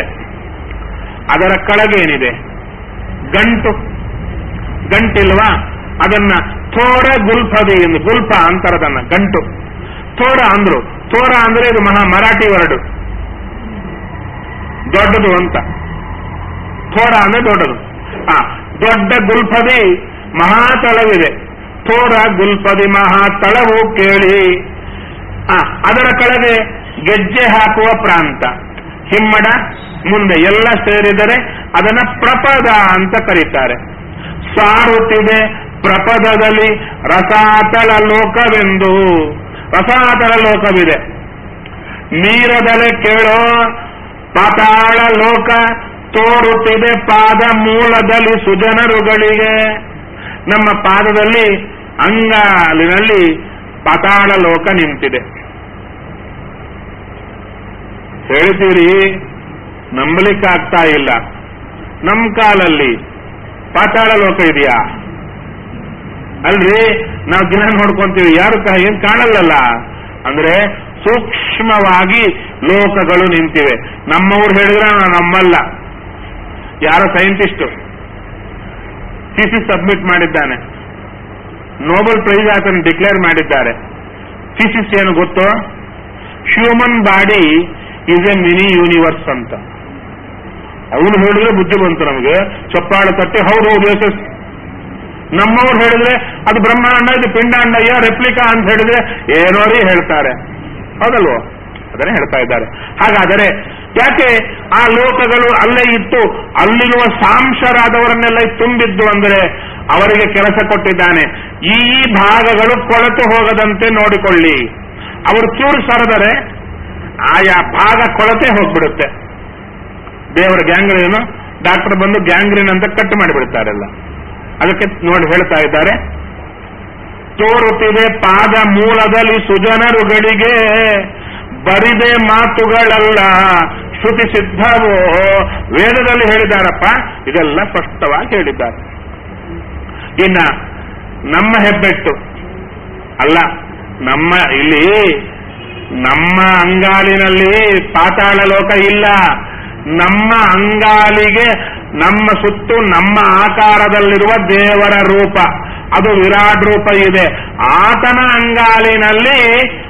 ಅದರ ಕೆಳಗೇನಿದೆ ಗಂಟು ಗಂಟಿಲ್ವಾ ಅದನ್ನ ಥೋಡ ಗುಲ್ಫದಿ ಎಂದು ಗುಲ್ಫ ಅಂತರದನ್ನ ಗಂಟು ಥೋಡ ಅಂದ್ರು ಥೋಡ ಅಂದ್ರೆ ಇದು ಮಹಾ ಮರಾಠಿ ವರ್ಡ್ ದೊಡ್ಡದು ಅಂತ ಥೋಡ ಅಂದ್ರೆ ದೊಡ್ಡದು ಆ ದೊಡ್ಡ ಗುಲ್ಫದಿ ಮಹಾತಳವಿದೆ ಥೋಡ ಗುಲ್ಫದಿ ಮಹಾತಳವು ಕೇಳಿ ಆ ಅದರ ಕೆಳಗೆ ಗೆಜ್ಜೆ ಹಾಕುವ ಪ್ರಾಂತ ಹಿಮ್ಮಡ ಮುಂದೆ ಎಲ್ಲ ಸೇರಿದರೆ ಅದನ್ನ ಪ್ರಪದ ಅಂತ ಕರೀತಾರೆ ಸಾರುತ್ತಿದೆ ಪ್ರಪದದಲ್ಲಿ ರಸಾತಳ ಲೋಕವೆಂದು ರಸಾತಳ ಲೋಕವಿದೆ ನೀರದಲೆ ಕೇಳೋ ಪಾತಾಳ ಲೋಕ ತೋರುತ್ತಿದೆ ಪಾದ ಮೂಲದಲ್ಲಿ ಸುಜನರುಗಳಿಗೆ ನಮ್ಮ ಪಾದದಲ್ಲಿ ಅಂಗಾಲಿನಲ್ಲಿ ಪಾತಾಳ ಲೋಕ ನಿಂತಿದೆ ಹೇಳ್ತೀರಿ ನಂಬಲಿಕ್ಕಾಗ್ತಾ ಇಲ್ಲ ನಮ್ಮ ಕಾಲಲ್ಲಿ ಪಾತಾಳ ಲೋಕ ಇದೆಯಾ ಅಲ್ರಿ ನಾವು ದಿನ ನೋಡ್ಕೊಂತೀವಿ ಯಾರು ಕ- ಏನ್ ಕಾಣಲ್ಲಲ್ಲ ಅಂದ್ರೆ ಸೂಕ್ಷ್ಮವಾಗಿ ಲೋಕಗಳು ನಿಂತಿವೆ ನಮ್ಮವ್ರು ಹೇಳಿದ್ರೆ ನಾವು ನಮ್ಮಲ್ಲ ಯಾರೋ ಸೈಂಟಿಸ್ಟ್ ಥೀಸಿಸ್ ಸಬ್ಮಿಟ್ ಮಾಡಿದ್ದಾನೆ ನೋಬೆಲ್ ಪ್ರೈಸ್ ಆತನ ಡಿಕ್ಲೇರ್ ಮಾಡಿದ್ದಾರೆ ಥೀಸಿಸ್ ಏನು ಗೊತ್ತೋ human body is a mini universe ಅಂತ ಅವನು ಹೇಳಿದ್ರೆ ಬುದ್ಧಿ ಬಂತು ನಮಗೆ ಚಪ್ಪಾಳೆ ತಟ್ಟಿ ಹೌದು ಹೌದು ಎಸ್ ಎಸ್ ನಮ್ಮವ್ರು ಹೇಳಿದ್ರೆ ಅದು ಬ್ರಹ್ಮಾಂಡ ಇದು ಪಿಂಡಾಂಡಯ್ಯ ರೆಪ್ಲಿಕಾ ಅಂತ ಹೇಳಿದ್ರೆ ಏನೋರಿ ಹೇಳ್ತಾರೆ ಹೌದಲ್ವೋ ಅದನ್ನೇ ಹೇಳ್ತಾ ಇದ್ದಾರೆ ಹಾಗಾದರೆ ಯಾಕೆ ಆ ಲೋಕಗಳು ಅಲ್ಲೇ ಇತ್ತು ಅಲ್ಲಿರುವ ಸಾಂಶರಾದವರನ್ನೆಲ್ಲ ತುಂಬಿದ್ದು ಅಂದರೆ ಅವರಿಗೆ ಕೆಲಸ ಕೊಟ್ಟಿದ್ದಾನೆ ಈ ಈ ಭಾಗಗಳು ಕೊಳೆತು ಹೋಗದಂತೆ ನೋಡಿಕೊಳ್ಳಿ ಅವರು ಚೂರು ಸರದರೆ ಆಯಾ ಭಾಗ ಕೊಳತೆ ಹೋಗ್ಬಿಡುತ್ತೆ ದೇವರ ಗ್ಯಾಂಗ್ರೀನು ಡಾಕ್ಟರ್ ಬಂದು ಗ್ಯಾಂಗ್ರೀನ್ ಅಂತ ಕಟ್ ಮಾಡಿಬಿಡ್ತಾರೆಲ್ಲ ಅದಕ್ಕೆ ನೋಡಿ ಹೇಳ್ತಾ ಇದ್ದಾರೆ ತೋರುತ್ತಿದೆ ಪಾದ ಮೂಲದಲ್ಲಿ ಸುಜನರುಗಳಿಗೆ ಬರಿದೆ ಮಾತುಗಳಲ್ಲ ಶ್ರುತಿ ಸಿದ್ಧವೋ ವೇದದಲ್ಲಿ ಹೇಳಿದ್ದಾರಪ್ಪ ಇದೆಲ್ಲ ಸ್ಪಷ್ಟವಾಗಿ ಹೇಳಿದ್ದಾರೆ ಇನ್ನ ನಮ್ಮ ಹೆಬ್ಬೆಟ್ಟು ಅಲ್ಲ ನಮ್ಮ ಇಲ್ಲಿ ನಮ್ಮ ಅಂಗಾಲಿನಲ್ಲಿ ಪಾತಾಳ ಲೋಕ ಇಲ್ಲ ನಮ್ಮ ಅಂಗಾಲಿಗೆ ನಮ್ಮ ಸುತ್ತು ನಮ್ಮ ಆಕಾರದಲ್ಲಿರುವ ದೇವರ ರೂಪ ಅದು ವಿರಾಟ್ ರೂಪ ಇದೆ ಆತನ ಅಂಗಾಲಿನಲ್ಲಿ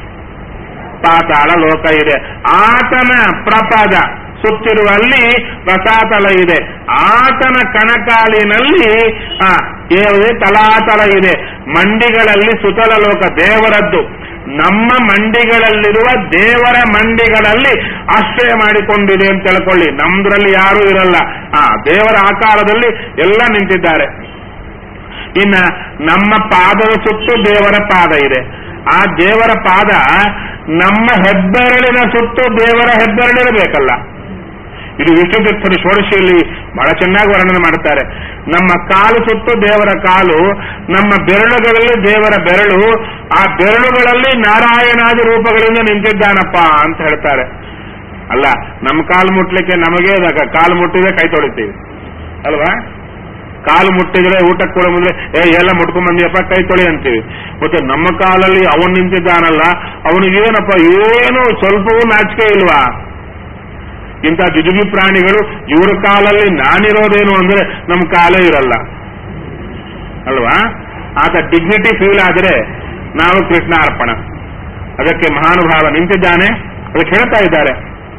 ಪಾತಾಳ ಲೋಕ ಇದೆ ಆತನ ಪ್ರಪದ ಸುತ್ತಿರುವಲ್ಲಿ ರಸಾತಲ ಇದೆ ಆತನ ಕಣಕಾಲಿನಲ್ಲಿ ಆ, ಏನಿದೆ ತಲಾತಲ ಇದೆ ಮಂಡಿಗಳಲ್ಲಿ ಸುತಲ ಲೋಕ ದೇವರದ್ದು ನಮ್ಮ ಮಂಡಿಗಳಲ್ಲಿರುವ ದೇವರ ಮಂಡಿಗಳಲ್ಲಿ ಆಶ್ರಯ ಮಾಡಿಕೊಂಡಿದೆ ಅಂತ ತಿಳ್ಕೊಳ್ಳಿ ನಮ್ದ್ರಲ್ಲಿ ಯಾರೂ ಇರಲ್ಲ ಆ ದೇವರ ಆಕಾರದಲ್ಲಿ ಎಲ್ಲ ನಿಂತಿದ್ದಾರೆ ಇನ್ನ ನಮ್ಮ ಪಾದದ ಸುತ್ತು ದೇವರ ಪಾದ ಇದೆ ಆ ದೇವರ ಪಾದ ನಮ್ಮ ಹೆಬ್ಬೆರಳಿನ ಸುತ್ತು ದೇವರ ಹೆಬ್ಬೆರಳಿರಬೇಕಲ್ಲ ಇದು ವಿಷ್ಣುತೀರ್ಥರು ಷೋಡಶಿಯಲ್ಲಿ ಬಹಳ ಚೆನ್ನಾಗಿ ವರ್ಣನೆ ಮಾಡ್ತಾರೆ ನಮ್ಮ ಕಾಲು ಸುತ್ತು ದೇವರ ಕಾಲು ನಮ್ಮ ಬೆರಳುಗಳಲ್ಲಿ ದೇವರ ಬೆರಳು ಆ ಬೆರಳುಗಳಲ್ಲಿ ನಾರಾಯಣಾದಿ ರೂಪಗಳಿಂದ ನಿಂತಿದ್ದಾನಪ್ಪ ಅಂತ ಹೇಳ್ತಾರೆ ಅಲ್ಲ ನಮ್ಮ ಕಾಲು ಮುಟ್ಲಿಕ್ಕೆ ನಮಗೆ ಅದಾಗ ಕಾಲು ಮುಟ್ಟಿದ್ರೆ ಕೈ ತೊಳಿತೀವಿ ಅಲ್ವಾ ಕಾಲು ಮುಟ್ಟಿದ್ರೆ ಊಟಕ್ಕೆ ಕೊಡೋ ಮುಂದೆ ಏ ಎಲ್ಲ ಮುಟ್ಕೊಂಡ್ ಬಂದಿಯಪ್ಪ ಕೈ ತೊಳಿ ಅಂತೀವಿ ಮತ್ತೆ ನಮ್ಮ ಕಾಲಲ್ಲಿ ಅವನು ನಿಂತಿದ್ದಾನಲ್ಲ ಅವನಿಗೇನಪ್ಪ ಏನು ಸ್ವಲ್ಪವೂ ನಾಚಿಕೆ ಇಲ್ವಾ ಇಂಥ ಜುಜುಬಿ ಪ್ರಾಣಿಗಳು ಇವ್ರ ಕಾಲಲ್ಲಿ ನಾನಿರೋದೇನು ಅಂದ್ರೆ ನಮ್ಮ ಕಾಲೇ ಇರಲ್ಲ ಅಲ್ವಾ ಆತ ಡಿಗ್ನಿಟಿ ಫೀಲ್ ಆದ್ರೆ ನಾವು ಕೃಷ್ಣ ಅರ್ಪಣ ಅದಕ್ಕೆ ಮಹಾನುಭಾವ ನಿಂತಿದ್ದಾನೆ ಅದಕ್ಕೆ ಹೇಳ್ತಾ ಇದ್ದಾರೆ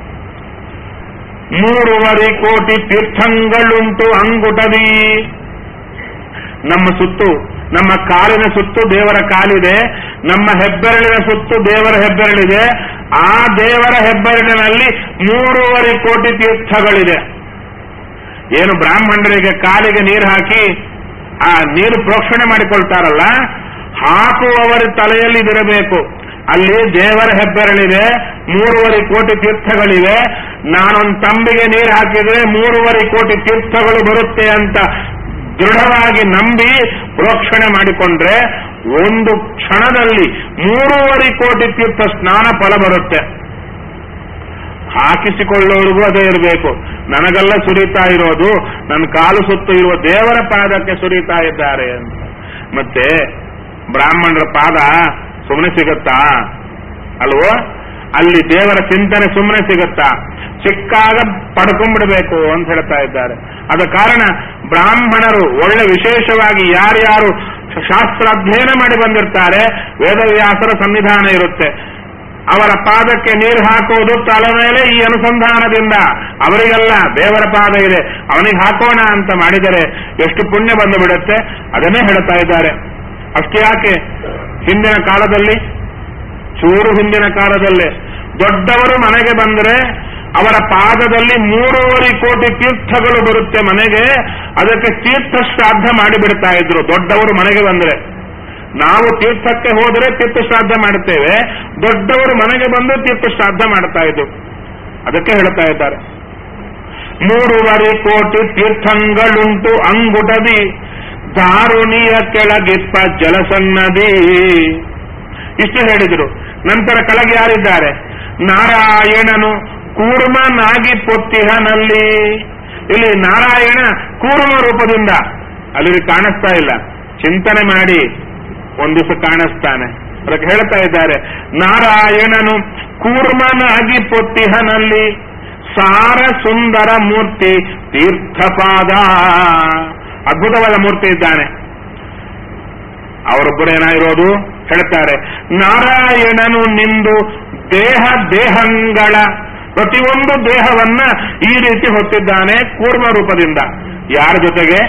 ಮೂರುವರೆ ಕೋಟಿ ತೀರ್ಥಂಗಳುಂಟು ಅಂಗುಟದಿ ನಮ್ಮ ಸುತ್ತು ನಮ್ಮ ಕಾಲಿನ ಸುತ್ತು ದೇವರ ಕಾಲಿದೆ ನಮ್ಮ ಹೆಬ್ಬೆರಳಿನ ಸುತ್ತು ದೇವರ ಹೆಬ್ಬೆರಳಿದೆ ಆ ದೇವರ ಹೆಬ್ಬೆರಳಿನಲ್ಲಿ ಮೂರುವರೆ ಕೋಟಿ ತೀರ್ಥಗಳಿದೆ ಏನು ಬ್ರಾಹ್ಮಣರಿಗೆ ಕಾಲಿಗೆ ನೀರು ಹಾಕಿ ಆ ನೀರು ಪ್ರೋಕ್ಷಣೆ ಮಾಡಿಕೊಳ್ತಾರಲ್ಲ ಹಾಕುವವರ ತಲೆಯಲ್ಲಿ ಇದಿರಬೇಕು ಅಲ್ಲಿ ದೇವರ ಹೆಬ್ಬೆರಳಿದೆ ಮೂರುವರೆ ಕೋಟಿ ತೀರ್ಥಗಳಿವೆ ನಾನೊಂದು ತಂಬಿಗೆ ನೀರು ಹಾಕಿದ್ರೆ ಮೂರುವರೆ ಕೋಟಿ ತೀರ್ಥಗಳು ಬರುತ್ತೆ ಅಂತ ದೃಢವಾಗಿ ನಂಬಿ ಪ್ರೋಕ್ಷಣೆ ಮಾಡಿಕೊಂಡ್ರೆ ಒಂದು ಕ್ಷಣದಲ್ಲಿ ಮೂರುವರೆ ಕೋಟಿ ತೀರ್ಥ ಸ್ನಾನ ಫಲ ಬರುತ್ತೆ ಹಾಕಿಸಿಕೊಳ್ಳೋರಿಗೂ ಅದೇ ಇರಬೇಕು ನನಗೆಲ್ಲ ಸುರಿತಾ ಇರೋದು ನನ್ನ ಕಾಲು ಸುತ್ತು ಇರುವ ದೇವರ ಪಾದಕ್ಕೆ ಸುರಿತಾ ಇದ್ದಾರೆ ಅಂತ ಮತ್ತೆ ಬ್ರಾಹ್ಮಣರ ಪಾದ ಸುಮ್ಮನೆ ಸಿಗತ್ತಾ ಅಲ್ವೋ ಅಲ್ಲಿ ದೇವರ ಚಿಂತನೆ ಸುಮ್ಮನೆ ಸಿಗತ್ತಾ ಸಿಕ್ಕಾಗ ಪಡ್ಕೊಂಡ್ಬಿಡ್ಬೇಕು ಅಂತ ಹೇಳ್ತಾ ಇದ್ದಾರೆ ಅದ ಕಾರಣ ಬ್ರಾಹ್ಮಣರು ಒಳ್ಳೆ ವಿಶೇಷವಾಗಿ ಯಾರ್ಯಾರು ಶಾಸ್ತ್ರ ಅಧ್ಯಯನ ಮಾಡಿ ಬಂದಿರ್ತಾರೆ ವೇದವ್ಯಾಸರ ಸನ್ನಿಧಾನ ಇರುತ್ತೆ ಅವರ ಪಾದಕ್ಕೆ ನೀರು ಹಾಕುವುದು ತಲೆ ಮೇಲೆ ಈ ಅನುಸಂಧಾನದಿಂದ ಅವರಿಗೆಲ್ಲ ದೇವರ ಪಾದ ಇದೆ ಅವನಿಗೆ ಹಾಕೋಣ ಅಂತ ಮಾಡಿದರೆ ಎಷ್ಟು ಪುಣ್ಯ ಬಂದು ಬಿಡುತ್ತೆ ಅದನ್ನೇ ಹೇಳ್ತಾ ಇದ್ದಾರೆ ಅಷ್ಟೇ ಯಾಕೆ ಹಿಂದಿನ ಕಾಲದಲ್ಲಿ ಚೂರು ಹಿಂದಿನ ಕಾಲದಲ್ಲೇ ದೊಡ್ಡವರು ಮನೆಗೆ ಬಂದರೆ ಅವರ ಪಾದದಲ್ಲಿ ಮೂರುವರೆ ಕೋಟಿ ತೀರ್ಥಗಳು ಬರುತ್ತೆ ಮನೆಗೆ ಅದಕ್ಕೆ ತೀರ್ಥ ಶ್ರಾದ್ದ ಮಾಡಿಬಿಡ್ತಾ ಇದ್ರು ದೊಡ್ಡವರು ಮನೆಗೆ ಬಂದರೆ ನಾವು ತೀರ್ಥಕ್ಕೆ ಹೋದರೆ ತೀರ್ಥ ಶ್ರಾದ್ದ ಮಾಡುತ್ತೇವೆ ದೊಡ್ಡವರು ಮನೆಗೆ ಬಂದು ತೀರ್ಥ ಶ್ರಾದ್ದ ಮಾಡ್ತಾ ಇದ್ರು ಅದಕ್ಕೆ ಹೇಳ್ತಾ ಇದ್ದಾರೆ ಮೂರುವರೆ ಕೋಟಿ ತೀರ್ಥಂಗಳುಂಟು ಅಂಗುಟದಿ ದಾರುಣಿಯ ಕೆಳಗಿಪ್ಪ ಜಲಸನ್ನದಿ ಇಷ್ಟು ಹೇಳಿದರು ನಂತರ ಕೆಳಗೆ ಯಾರಿದ್ದಾರೆ ನಾರಾಯಣನು ಕೂರ್ಮನಾಗಿ ಪೊತ್ತಿಹನಲ್ಲಿ ಇಲ್ಲಿ ನಾರಾಯಣ ಕೂರ್ಮ ರೂಪದಿಂದ ಅಲ್ಲಿ ಕಾಣಿಸ್ತಾ ಇಲ್ಲ ಚಿಂತನೆ ಮಾಡಿ ಒಂದು ದಿವಸ ಕಾಣಿಸ್ತಾನೆ ಅದಕ್ಕೆ ಹೇಳ್ತಾ ಇದ್ದಾರೆ ನಾರಾಯಣನು ಕೂರ್ಮನಾಗಿ ಪೊತ್ತಿಹನಲ್ಲಿ ಸಾರ ಸುಂದರ ಮೂರ್ತಿ ತೀರ್ಥಪಾದ ಅದ್ಭುತವಾದ ಮೂರ್ತಿ ಇದ್ದಾನೆ ಅವರೊಬ್ಬರೇನಾಗಿರೋದು ಹೇಳ್ತಾರೆ ನಾರಾಯಣನು ನಿಂದು ದೇಹ ದೇಹಂಗಳ ಪ್ರತಿಯೊಂದು ದೇಹವನ್ನ ಈ ರೀತಿ ಹೊತ್ತಿದ್ದಾನೆ ಕೂರ್ಮ ರೂಪದಿಂದ ಯಾರ ಜೊತೆಗೆ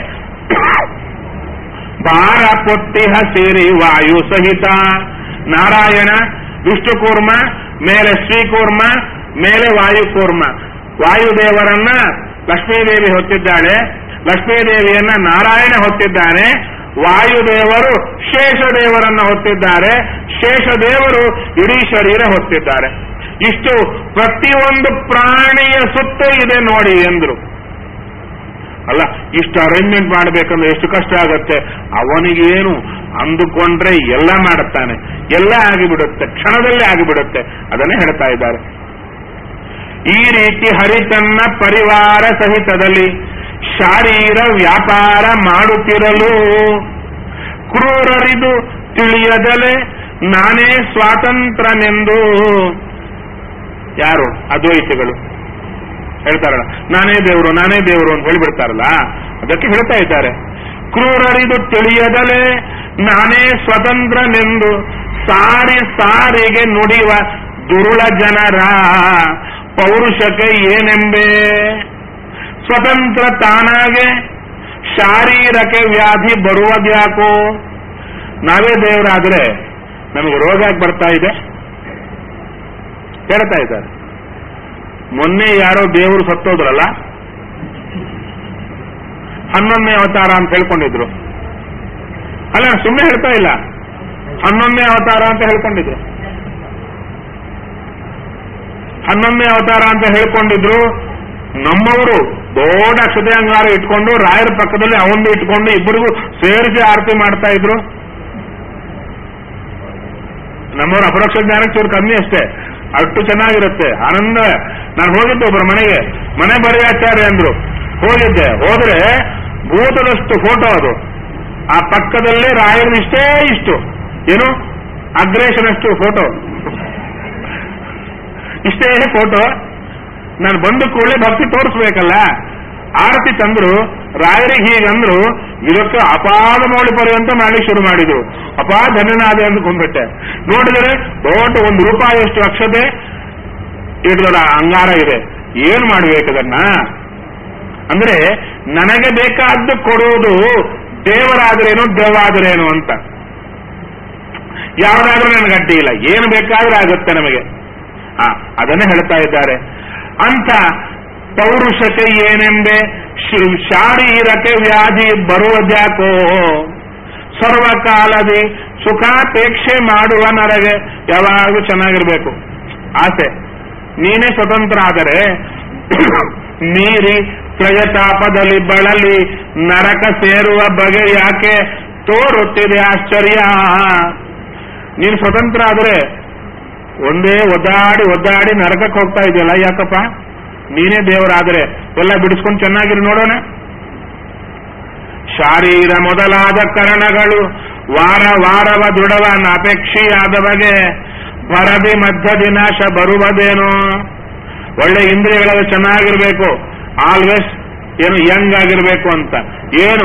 ಭಾರ ಪೊತ್ತಿಹ ಸೇರಿ ವಾಯು ಸಹಿತ ನಾರಾಯಣ ವಿಷ್ಣುಕೂರ್ಮ ಮೇಲೆ ಶ್ರೀಕೂರ್ಮ ಮೇಲೆ ವಾಯುಕೂರ್ಮ ವಾಯುದೇವರನ್ನ ಲಕ್ಷ್ಮೀದೇವಿ ಹೊತ್ತಿದ್ದಾಳೆ ಲಕ್ಷ್ಮೀದೇವಿಯನ್ನ ನಾರಾಯಣ ಹೊತ್ತಿದ್ದಾನೆ ವಾಯುದೇವರು ಶೇಷದೇವರನ್ನ ಹೊತ್ತಿದ್ದಾರೆ ಶೇಷದೇವರು ಇಡೀ ಶರೀರ ಹೊತ್ತಿದ್ದಾರೆ ಇಷ್ಟು ಪ್ರತಿಯೊಂದು ಪ್ರಾಣಿಯ ಸುತ್ತ ಇದೆ ನೋಡಿ ಎಂದ್ರು ಅಲ್ಲ ಇಷ್ಟು ಅರೇಂಜ್ಮೆಂಟ್ ಮಾಡಬೇಕಂದ್ರೆ ಎಷ್ಟು ಕಷ್ಟ ಆಗುತ್ತೆ ಅವನಿಗೇನು ಅಂದುಕೊಂಡ್ರೆ ಎಲ್ಲ ಮಾಡುತ್ತಾನೆ ಎಲ್ಲ ಆಗಿಬಿಡುತ್ತೆ ಕ್ಷಣದಲ್ಲೇ ಆಗಿಬಿಡುತ್ತೆ ಅದನ್ನೇ ಹೇಳ್ತಾ ಇದ್ದಾರೆ ಈ ರೀತಿ ಹರಿತನ್ನ ಪರಿವಾರ ಸಹಿತದಲ್ಲಿ ಶಾರೀರ ವ್ಯಾಪಾರ ಮಾಡುತ್ತಿರಲು ಕ್ರೂರರಿದು ತಿಳಿಯದಲೆ ನಾನೇ ಸ್ವಾತಂತ್ರ್ಯನೆಂದು ಯಾರು ಅದ್ವೈತಿಗಳು ಹೇಳ್ತಾರಲ್ಲ ನಾನೇ ದೇವರು ನಾನೇ ದೇವರು ಅಂತ ಹೇಳಿಬಿಡ್ತಾರಲ್ಲ ಅದಕ್ಕೆ ಹೇಳ್ತಾ ಇದ್ದಾರೆ ಕ್ರೂರರಿದು ತಿಳಿಯದಲೆ ನಾನೇ ಸ್ವತಂತ್ರನೆಂದು ಸಾರಿ ಸಾರಿಗೆ ನುಡಿಯುವ ದುರುಳ ಜನರ ಪೌರುಷಕ್ಕೆ ಏನೆಂಬೆ ಸ್ವತಂತ್ರ ತಾನಾಗೆ ಶಾರೀರಕ್ಕೆ ವ್ಯಾಧಿ ಬರುವುದ್ಯಾಕೋ ನಾವೇ ದೇವರಾದ್ರೆ ನಮಗೆ ರೋಗ ಯಾಕೆ ಬರ್ತಾ ಇದೆ ಹೇಳ್ತಾ ಇದ್ದಾರೆ ಮೊನ್ನೆ ಯಾರೋ ದೇವರು ಸತ್ತೋದ್ರಲ್ಲ ಹನ್ನೊಂದನೇ ಅವತಾರ ಅಂತ ಹೇಳ್ಕೊಂಡಿದ್ರು ಅಲ್ಲ ಸುಮ್ಮನೆ ಹೇಳ್ತಾ ಇಲ್ಲ ಹನ್ನೊಂದನೇ ಅವತಾರ ಅಂತ ಹೇಳ್ಕೊಂಡಿದ್ರು ಹನ್ನೊಂದನೇ ಅವತಾರ ಅಂತ ಹೇಳ್ಕೊಂಡಿದ್ರು ನಮ್ಮವರು ದೊಡ್ಡ ಅಕ್ಷತೆ ಅಂಗಾರ ಇಟ್ಕೊಂಡು ರಾಯರ ಪಕ್ಕದಲ್ಲಿ ಅವಂದು ಇಟ್ಕೊಂಡು ಇಬ್ಬರಿಗೂ ಸೇರಿಸಿ ಆರತಿ ಮಾಡ್ತಾ ಇದ್ರು ನಮ್ಮವ್ರ ಅಪರೋಕ್ಷ ಜ್ಞಾನಕ್ಕೆ ಚೂರು ಕಮ್ಮಿ ಅಷ್ಟೇ ಅಷ್ಟು ಚೆನ್ನಾಗಿರುತ್ತೆ ಆನಂದ ನಾನು ಹೋಗಿದ್ದೆ ಒಬ್ಬರ ಮನೆಗೆ ಮನೆ ಬರೆಯಾಚಾರ್ಯ ಅಂದ್ರು ಹೋಗಿದ್ದೆ ಹೋದ್ರೆ ಭೂತದಷ್ಟು ಫೋಟೋ ಅದು ಆ ಪಕ್ಕದಲ್ಲೇ ರಾಯರು ಇಷ್ಟೇ ಇಷ್ಟು ಏನು ಅಗ್ರೇಷನಷ್ಟು ಫೋಟೋ ಇಷ್ಟೇ ಫೋಟೋ ನಾನು ಬಂದ ಕೂಡಲೇ ಭಕ್ತಿ ತೋರಿಸ್ಬೇಕಲ್ಲ ಆರತಿ ತಂದ್ರು ರಾಯರಿಗೆ ಹೀಗಂದ್ರು ಇದಕ್ಕೆ ಅಪಾದ ಮೌಳಿ ಪರ್ಯಂತ ಮಾಡಿ ಶುರು ಮಾಡಿದ್ರು ಅಪಾ ಧನ್ಯನಾದೆ ಅಂದ್ಕೊಂಡ್ಬಿಟ್ಟೆ ನೋಡಿದರೆ ದೊಡ್ಡ ಒಂದು ರೂಪಾಯಿಯಷ್ಟು ಅಕ್ಷತೆ ಇಡದ ಅಂಗಾರ ಇದೆ ಏನ್ ಮಾಡ್ಬೇಕದನ್ನ ಅಂದ್ರೆ ನನಗೆ ಬೇಕಾದ್ದು ಕೊಡುವುದು ದೇವರಾದ್ರೇನು ದೇವಾದ್ರೇನು ಅಂತ ಯಾವ್ದಾದ್ರೂ ನನಗೆ ಅಡ್ಡಿ ಇಲ್ಲ ಏನು ಬೇಕಾದ್ರೂ ಆಗುತ್ತೆ ನಮಗೆ ಆ ಅದನ್ನೇ ಹೇಳ್ತಾ ಇದ್ದಾರೆ ಅಂತ ಪೌರುಷತೆ ಏನೆಂಬೆ ಶ್- ಶಾರೀರಕ್ಕೆ ವ್ಯಾಧಿ ಬರುವುದ್ಯಾಕೋ ಸರ್ವಕಾಲದಿ ಸುಖಾಪೇಕ್ಷೆ ಮಾಡುವ ನರಗೆ ಯಾವಾಗಲೂ ಚೆನ್ನಾಗಿರ್ಬೇಕು ಆಸೆ ನೀನೇ ಸ್ವತಂತ್ರ ಆದರೆ ಮೀರಿ ತ್ರಯತಾಪದಲ್ಲಿ ಬಳಲಿ ನರಕ ಸೇರುವ ಬಗೆ ಯಾಕೆ ತೋರುತ್ತಿದೆ ಆಶ್ಚರ್ಯ ನೀನು ಸ್ವತಂತ್ರ ಆದರೆ ಒಂದೇ ಒದ್ದಾಡಿ ಒದ್ದಾಡಿ ನರಕಕ್ಕೆ ಹೋಗ್ತಾ ಇದೆಯಲ್ಲ ಯಾಕಪ್ಪ ನೀನೇ ದೇವರಾದರೆ ಎಲ್ಲ ಬಿಡಿಸ್ಕೊಂಡು ಚೆನ್ನಾಗಿರು ನೋಡೋಣ ಶಾರೀರ ಮೊದಲಾದ ಕರಣಗಳು ವಾರ ವಾರವ ದುಡವನ ಅಪೇಕ್ಷೆಯಾದವಗೆ ಬರದಿ ಮಧ್ಯದಿ ನಾಶ ಬರುವುದೇನೋ ಒಳ್ಳೆ ಇಂದ್ರಿಯಗಳೆಲ್ಲ ಚೆನ್ನಾಗಿರ್ಬೇಕು ಆಲ್ವೇಸ್ ಏನು ಯಂಗ್ ಆಗಿರ್ಬೇಕು ಅಂತ ಏನು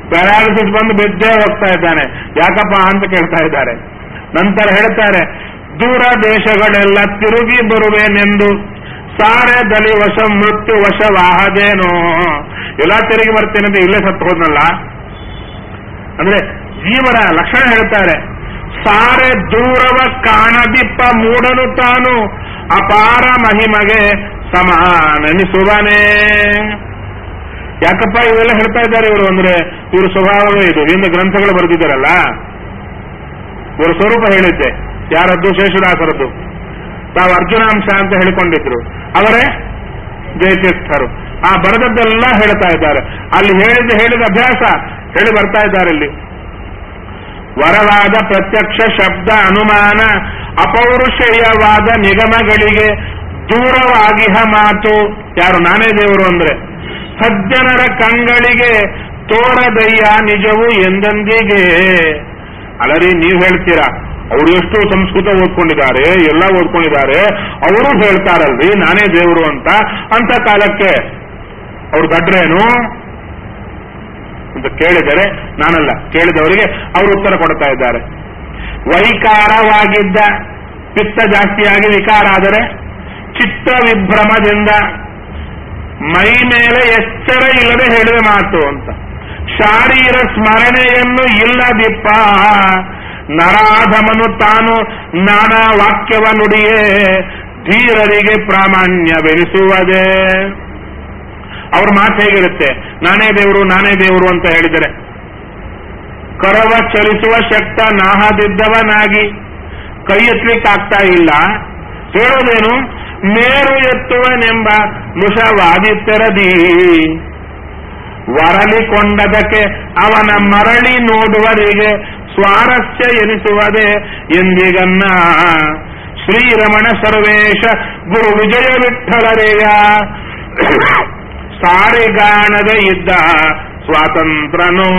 ಪ್ಯಾರಾಲಿಸಿಸ್ ಬಂದು ಬಿದ್ದೇ ಹೋಗ್ತಾ ಇದ್ದಾನೆ ಯಾಕಪ್ಪ ಅಂತ ಕೇಳ್ತಾ ಇದ್ದಾರೆ ನಂತರ ಹೇಳ್ತಾರೆ ದೂರ ದೇಶಗಳೆಲ್ಲ ತಿರುಗಿ ಬರುವೇನೆಂದು ಸಾರೆ ದಲಿ ವಶ ಮೃತ್ಯು ವಶವಾಹದೇನೋ ಎಲ್ಲ ತಿರುಗಿ ಬರ್ತೀನಂತ ಇಲ್ಲೇ ಸತ್ತು ಹೋದ್ನಲ್ಲ ಅಂದ್ರೆ ಜೀವನ ಲಕ್ಷಣ ಹೇಳ್ತಾರೆ ಸಾರೆ ದೂರವ ಕಾಣದಿಪ್ಪ ಮೂಡನು ತಾನು ಅಪಾರ ಮಹಿಮಗೆ ಸಮಾನೆನಿಸುವನೇ ಯಾಕಪ್ಪ ಇವೆಲ್ಲ ಹೇಳ್ತಾ ಇದ್ದಾರೆ ಇವರು ಅಂದ್ರೆ ಇವ್ರ ಸ್ವಭಾವವೇ ಇದು ಹಿಂದೆ ಗ್ರಂಥಗಳು ಬರೆದಿದ್ದಾರಲ್ಲ ಇವ್ರ ಸ್ವರೂಪ ಹೇಳಿದ್ದೆ ಯಾರದ್ದು ಶೇಷದಾಸರದ್ದು ತಾವು ಅರ್ಜುನಾಂಶ ಅಂತ ಹೇಳಿಕೊಂಡಿದ್ರು ಅವರೇ ಜಯತೀರ್ಥರು ಆ ಬರೆದದ್ದೆಲ್ಲ ಹೇಳ್ತಾ ಇದ್ದಾರೆ ಅಲ್ಲಿ ಹೇಳಿದ ಹೇಳಿದ ಅಭ್ಯಾಸ ಹೇಳಿ ಬರ್ತಾ ಇದ್ದಾರೆ ಇಲ್ಲಿ ವರವಾದ ಪ್ರತ್ಯಕ್ಷ ಶಬ್ದ ಅನುಮಾನ ಅಪೌರುಷೇಯವಾದ ನಿಗಮಗಳಿಗೆ ದೂರವಾಗಿಹ ಮಾತು ಯಾರು ನಾನೇ ದೇವರು ಅಂದ್ರೆ ಸಜ್ಜನರ ಕಂಗಳಿಗೆ ತೋರದಯ್ಯ ನಿಜವು ಎಂದೆಂದಿಗೆ ಅಲ್ಲರಿ ನೀವು ಹೇಳ್ತೀರಾ ಅವರು ಎಷ್ಟು ಸಂಸ್ಕೃತ ಓದ್ಕೊಂಡಿದ್ದಾರೆ ಎಲ್ಲ ಓದ್ಕೊಂಡಿದ್ದಾರೆ ಅವರು ಹೇಳ್ತಾರಲ್ರಿ ನಾನೇ ದೇವರು ಅಂತ ಅಂತ ಕಾಲಕ್ಕೆ ಅವ್ರು ದಡ್ರೇನು ಅಂತ ಕೇಳಿದರೆ ನಾನಲ್ಲ ಕೇಳಿದವರಿಗೆ ಅವರು ಉತ್ತರ ಕೊಡ್ತಾ ಇದ್ದಾರೆ ವೈಕಾರವಾಗಿದ್ದ ಪಿತ್ತ ಜಾಸ್ತಿಯಾಗಿ ವಿಕಾರ ಆದರೆ ಚಿತ್ತ ವಿಭ್ರಮದಿಂದ ಮೈ ಮೇಲೆ ಎಚ್ಚರ ಇಲ್ಲದೆ ಹೇಳಿದ ಮಾತು ಅಂತ ಶಾರೀರ ಸ್ಮರಣೆಯನ್ನು ಇಲ್ಲದಿಪ್ಪ ನರಾಧಮನು ತಾನು ನಾನಾ ವಾಕ್ಯವ ನುಡಿಯೇ ಧೀರರಿಗೆ ಪ್ರಾಮಾಣ್ಯವೆನಿಸುವುದೇ ಅವ್ರ ಮಾತು ಹೇಗಿರುತ್ತೆ ನಾನೇ ದೇವರು ನಾನೇ ದೇವರು ಅಂತ ಹೇಳಿದರೆ ಕರವ ಚಲಿಸುವ ಶಕ್ತ ನಾಹದಿದ್ದವನಾಗಿ ಕೈ ಎತ್ತಲಿಕ್ಕಾಗ್ತಾ ಇಲ್ಲ ಹೇಳೋದೇನು ಮೇರು ಎತ್ತುವನೆಂಬ ಮುಷವಾದಿತ್ತೆರದಿ ವರಲಿಕೊಂಡದಕ್ಕೆ ಅವನ ಮರಳಿ ನೋಡುವರಿಗೆ ಸ್ವಾರಸ್ಯ ಎನಿಸುವುದೇ ಎಂದಿಗನ್ನ ಶ್ರೀರಮಣ ಸರ್ವೇಶ ಗುರು ವಿಜಯ ವಿಠಲರೇಯ ಸಾರಿಗಾಣದೆ ಇದ್ದ ಸ್ವಾತಂತ್ರ್ಯನೋ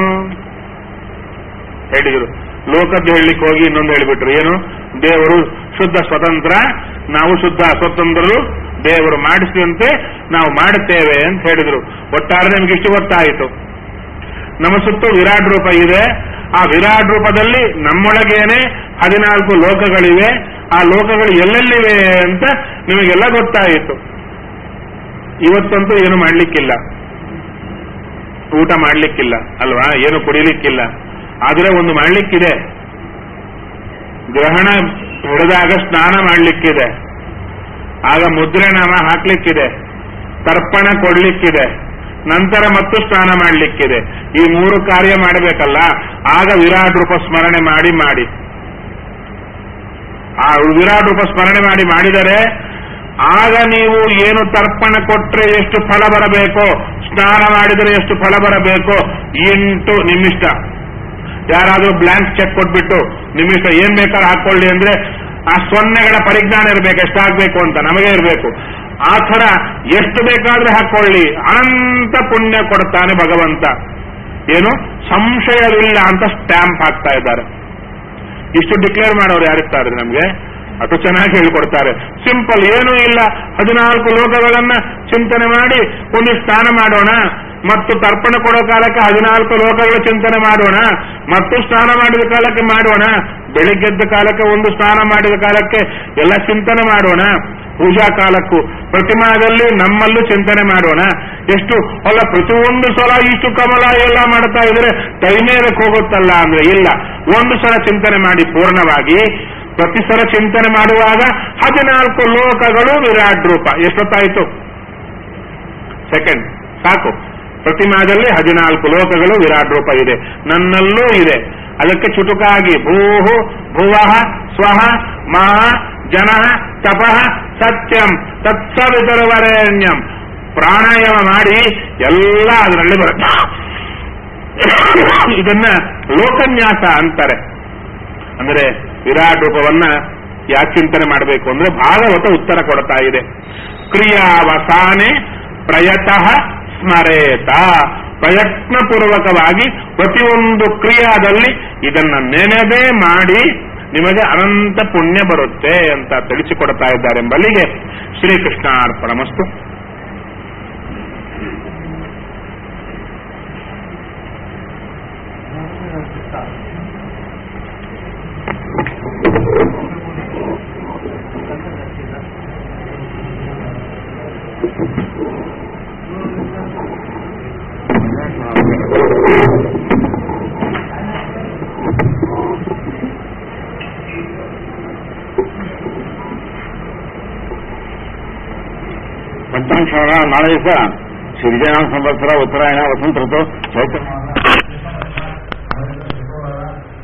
ಹೇಳಿದರು ಲೋಕದ್ದು ಹೇಳಲಿಕ್ಕೆ ಹೋಗಿ ಇನ್ನೊಂದು ಹೇಳಿಬಿಟ್ರು ಏನು ದೇವರು ಶುದ್ಧ ಸ್ವತಂತ್ರ ನಾವು ಶುದ್ಧ ಸ್ವತಂತ್ರರು ದೇವರು ಮಾಡಿಸಿದಂತೆ ನಾವು ಮಾಡುತ್ತೇವೆ ಅಂತ ಹೇಳಿದ್ರು ಒಟ್ಟಾರೆ ನಿಮ್ಗೆ ಇಷ್ಟು ಗೊತ್ತಾಯಿತು ನಮ್ಮ ಸುತ್ತ ವಿರಾಟ್ ರೂಪ ಇದೆ ಆ ವಿರಾಟ್ ರೂಪದಲ್ಲಿ ನಮ್ಮೊಳಗೇನೆ ಹದಿನಾಲ್ಕು ಲೋಕಗಳಿವೆ ಆ ಲೋಕಗಳು ಎಲ್ಲೆಲ್ಲಿವೆ ಅಂತ ನಿಮಗೆಲ್ಲ ಗೊತ್ತಾಯಿತು ಇವತ್ತಂತೂ ಏನು ಮಾಡ್ಲಿಕ್ಕಿಲ್ಲ ಊಟ ಮಾಡ್ಲಿಕ್ಕಿಲ್ಲ ಅಲ್ವಾ ಏನು ಕುಡಿಲಿಕ್ಕಿಲ್ಲ ಆದ್ರೆ ಒಂದು ಮಾಡ್ಲಿಕ್ಕಿದೆ ಗ್ರಹಣ ಹಿಡಿದಾಗ ಸ್ನಾನ ಮಾಡ್ಲಿಕ್ಕಿದೆ ಆಗ ಮುದ್ರೆ ನಾಮ ಹಾಕ್ಲಿಕ್ಕಿದೆ ತರ್ಪಣ ಕೊಡ್ಲಿಕ್ಕಿದೆ ನಂತರ ಮತ್ತು ಸ್ನಾನ ಮಾಡ್ಲಿಕ್ಕಿದೆ ಈ ಮೂರು ಕಾರ್ಯ ಮಾಡಬೇಕಲ್ಲ ಆಗ ವಿರಾಟ್ ರೂಪ ಸ್ಮರಣೆ ಮಾಡಿ ಮಾಡಿ ಆ ವಿರಾಟ್ ರೂಪ ಸ್ಮರಣೆ ಮಾಡಿ ಮಾಡಿದರೆ ಆಗ ನೀವು ಏನು ತರ್ಪಣ ಕೊಟ್ರೆ ಎಷ್ಟು ಫಲ ಬರಬೇಕೋ ಸ್ನಾನ ಮಾಡಿದರೆ ಎಷ್ಟು ಫಲ ಬರಬೇಕೋ ಎಂಟು ನಿಮ್ಮಿಷ್ಟ ಯಾರಾದ್ರೂ ಬ್ಲಾಂಕ್ ಚೆಕ್ ಕೊಟ್ಬಿಟ್ಟು ನಿಮ್ಮಿಷ್ಟ ಏನ್ ಬೇಕಾದ್ರೂ ಹಾಕೊಳ್ಳಿ ಅಂದ್ರೆ ಆ ಸೊನ್ನೆಗಳ ಪರಿಜ್ಞಾನ ಇರಬೇಕು ಎಷ್ಟಾಗಬೇಕು ಅಂತ ನಮಗೆ ಇರಬೇಕು ಆ ಥರ ಎಷ್ಟು ಬೇಕಾದ್ರೆ ಹಾಕೊಳ್ಳಿ ಅನಂತ ಪುಣ್ಯ ಕೊಡ್ತಾನೆ ಭಗವಂತ ಏನು ಸಂಶಯವಿಲ್ಲ ಅಂತ ಸ್ಟ್ಯಾಂಪ್ ಹಾಕ್ತಾ ಇದ್ದಾರೆ ಇಷ್ಟು ಡಿಕ್ಲೇರ್ ಮಾಡೋರು ಯಾರಿರ್ತಾರೆ ನಮಗೆ ಅಷ್ಟು ಚೆನ್ನಾಗಿ ಹೇಳ್ಕೊಡ್ತಾರೆ ಸಿಂಪಲ್ ಏನೂ ಇಲ್ಲ ಹದಿನಾಲ್ಕು ಲೋಕಗಳನ್ನ ಚಿಂತನೆ ಮಾಡಿ ಒಂದು ಸ್ನಾನ ಮಾಡೋಣ ಮತ್ತು ತರ್ಪಣ ಕೊಡೋ ಕಾಲಕ್ಕೆ ಹದಿನಾಲ್ಕು ಲೋಕಗಳ ಚಿಂತನೆ ಮಾಡೋಣ ಮತ್ತು ಸ್ನಾನ ಮಾಡಿದ ಕಾಲಕ್ಕೆ ಮಾಡೋಣ ಬೆಳಿಗ್ಗೆದ್ದ ಕಾಲಕ್ಕೆ ಒಂದು ಸ್ನಾನ ಮಾಡಿದ ಕಾಲಕ್ಕೆ ಎಲ್ಲ ಚಿಂತನೆ ಮಾಡೋಣ ಪೂಜಾ ಕಾಲಕ್ಕೂ ಪ್ರತಿಮಾದಲ್ಲಿ ನಮ್ಮಲ್ಲೂ ಚಿಂತನೆ ಮಾಡೋಣ ಎಷ್ಟು ಅಲ್ಲ ಪ್ರತಿಯೊಂದು ಸಲ ಇಷ್ಟು ಕಮಲ ಎಲ್ಲ ಮಾಡ್ತಾ ಇದ್ರೆ ಟೈಮೇ ಅದಕ್ಕೆ ಹೋಗುತ್ತಲ್ಲ ಅಂದ್ರೆ ಇಲ್ಲ ಒಂದು ಸಲ ಚಿಂತನೆ ಮಾಡಿ ಪೂರ್ಣವಾಗಿ ಪ್ರತಿ ಸಲ ಚಿಂತನೆ ಮಾಡುವಾಗ ಹದಿನಾಲ್ಕು ಲೋಕಗಳು ವಿರಾಟ್ ರೂಪ ಎಷ್ಟೊತ್ತಾಯಿತು ಸೆಕೆಂಡ್ ಸಾಕು ಪ್ರತಿಮಾದಲ್ಲಿ ಹದಿನಾಲ್ಕು ಲೋಕಗಳು ವಿರಾಟ್ ರೂಪ ಇದೆ ನನ್ನಲ್ಲೂ ಇದೆ ಅದಕ್ಕೆ ಚುಟುಕಾಗಿ ಭೂಹು ಭುವಃ ಸ್ವಹ ಮಹ ಜನ ತಪಃ ಸತ್ಯಂ ತತ್ಸವಿತರವರೇಣ್ಯಂ ಪ್ರಾಣಾಯಾಮ ಮಾಡಿ ಎಲ್ಲ ಅದರಲ್ಲಿ ಬರುತ್ತೆ ಇದನ್ನ ಲೋಕನ್ಯಾಸ ಅಂತಾರೆ ಅಂದ್ರೆ ವಿರಾಟ್ ರೂಪವನ್ನ ಯಾಕೆ ಚಿಂತನೆ ಮಾಡಬೇಕು ಅಂದ್ರೆ ಭಾಗವತ ಉತ್ತರ ಕೊಡ್ತಾ ಇದೆ ಕ್ರಿಯಾವಸಾನೆ ಪ್ರಯತಃ ಸ್ಮರೇತ ಪ್ರಯತ್ನಪೂರ್ವಕವಾಗಿ ಪ್ರತಿಯೊಂದು ಕ್ರಿಯಾದಲ್ಲಿ ಇದನ್ನ ನೆನೆದೇ ಮಾಡಿ ನಿಮಗೆ ಅನಂತ ಪುಣ್ಯ ಬರುತ್ತೆ ಅಂತ ತಿಳಿಸಿಕೊಡ್ತಾ ಇದ್ದಾರೆಂಬಲ್ಲಿಗೆ ಶ್ರೀಕೃಷ್ಣಾರ್ಪಣಮಸ್ತು ಯಂತ್ರಾಂಶ ನಾಳೆ ದಿವಸ ಶ್ರೀಜನ ಸಂವತ್ಸರ ಉತ್ತರಾಯಣ ವಸಂತ ಋತು ಚೈತ್ರ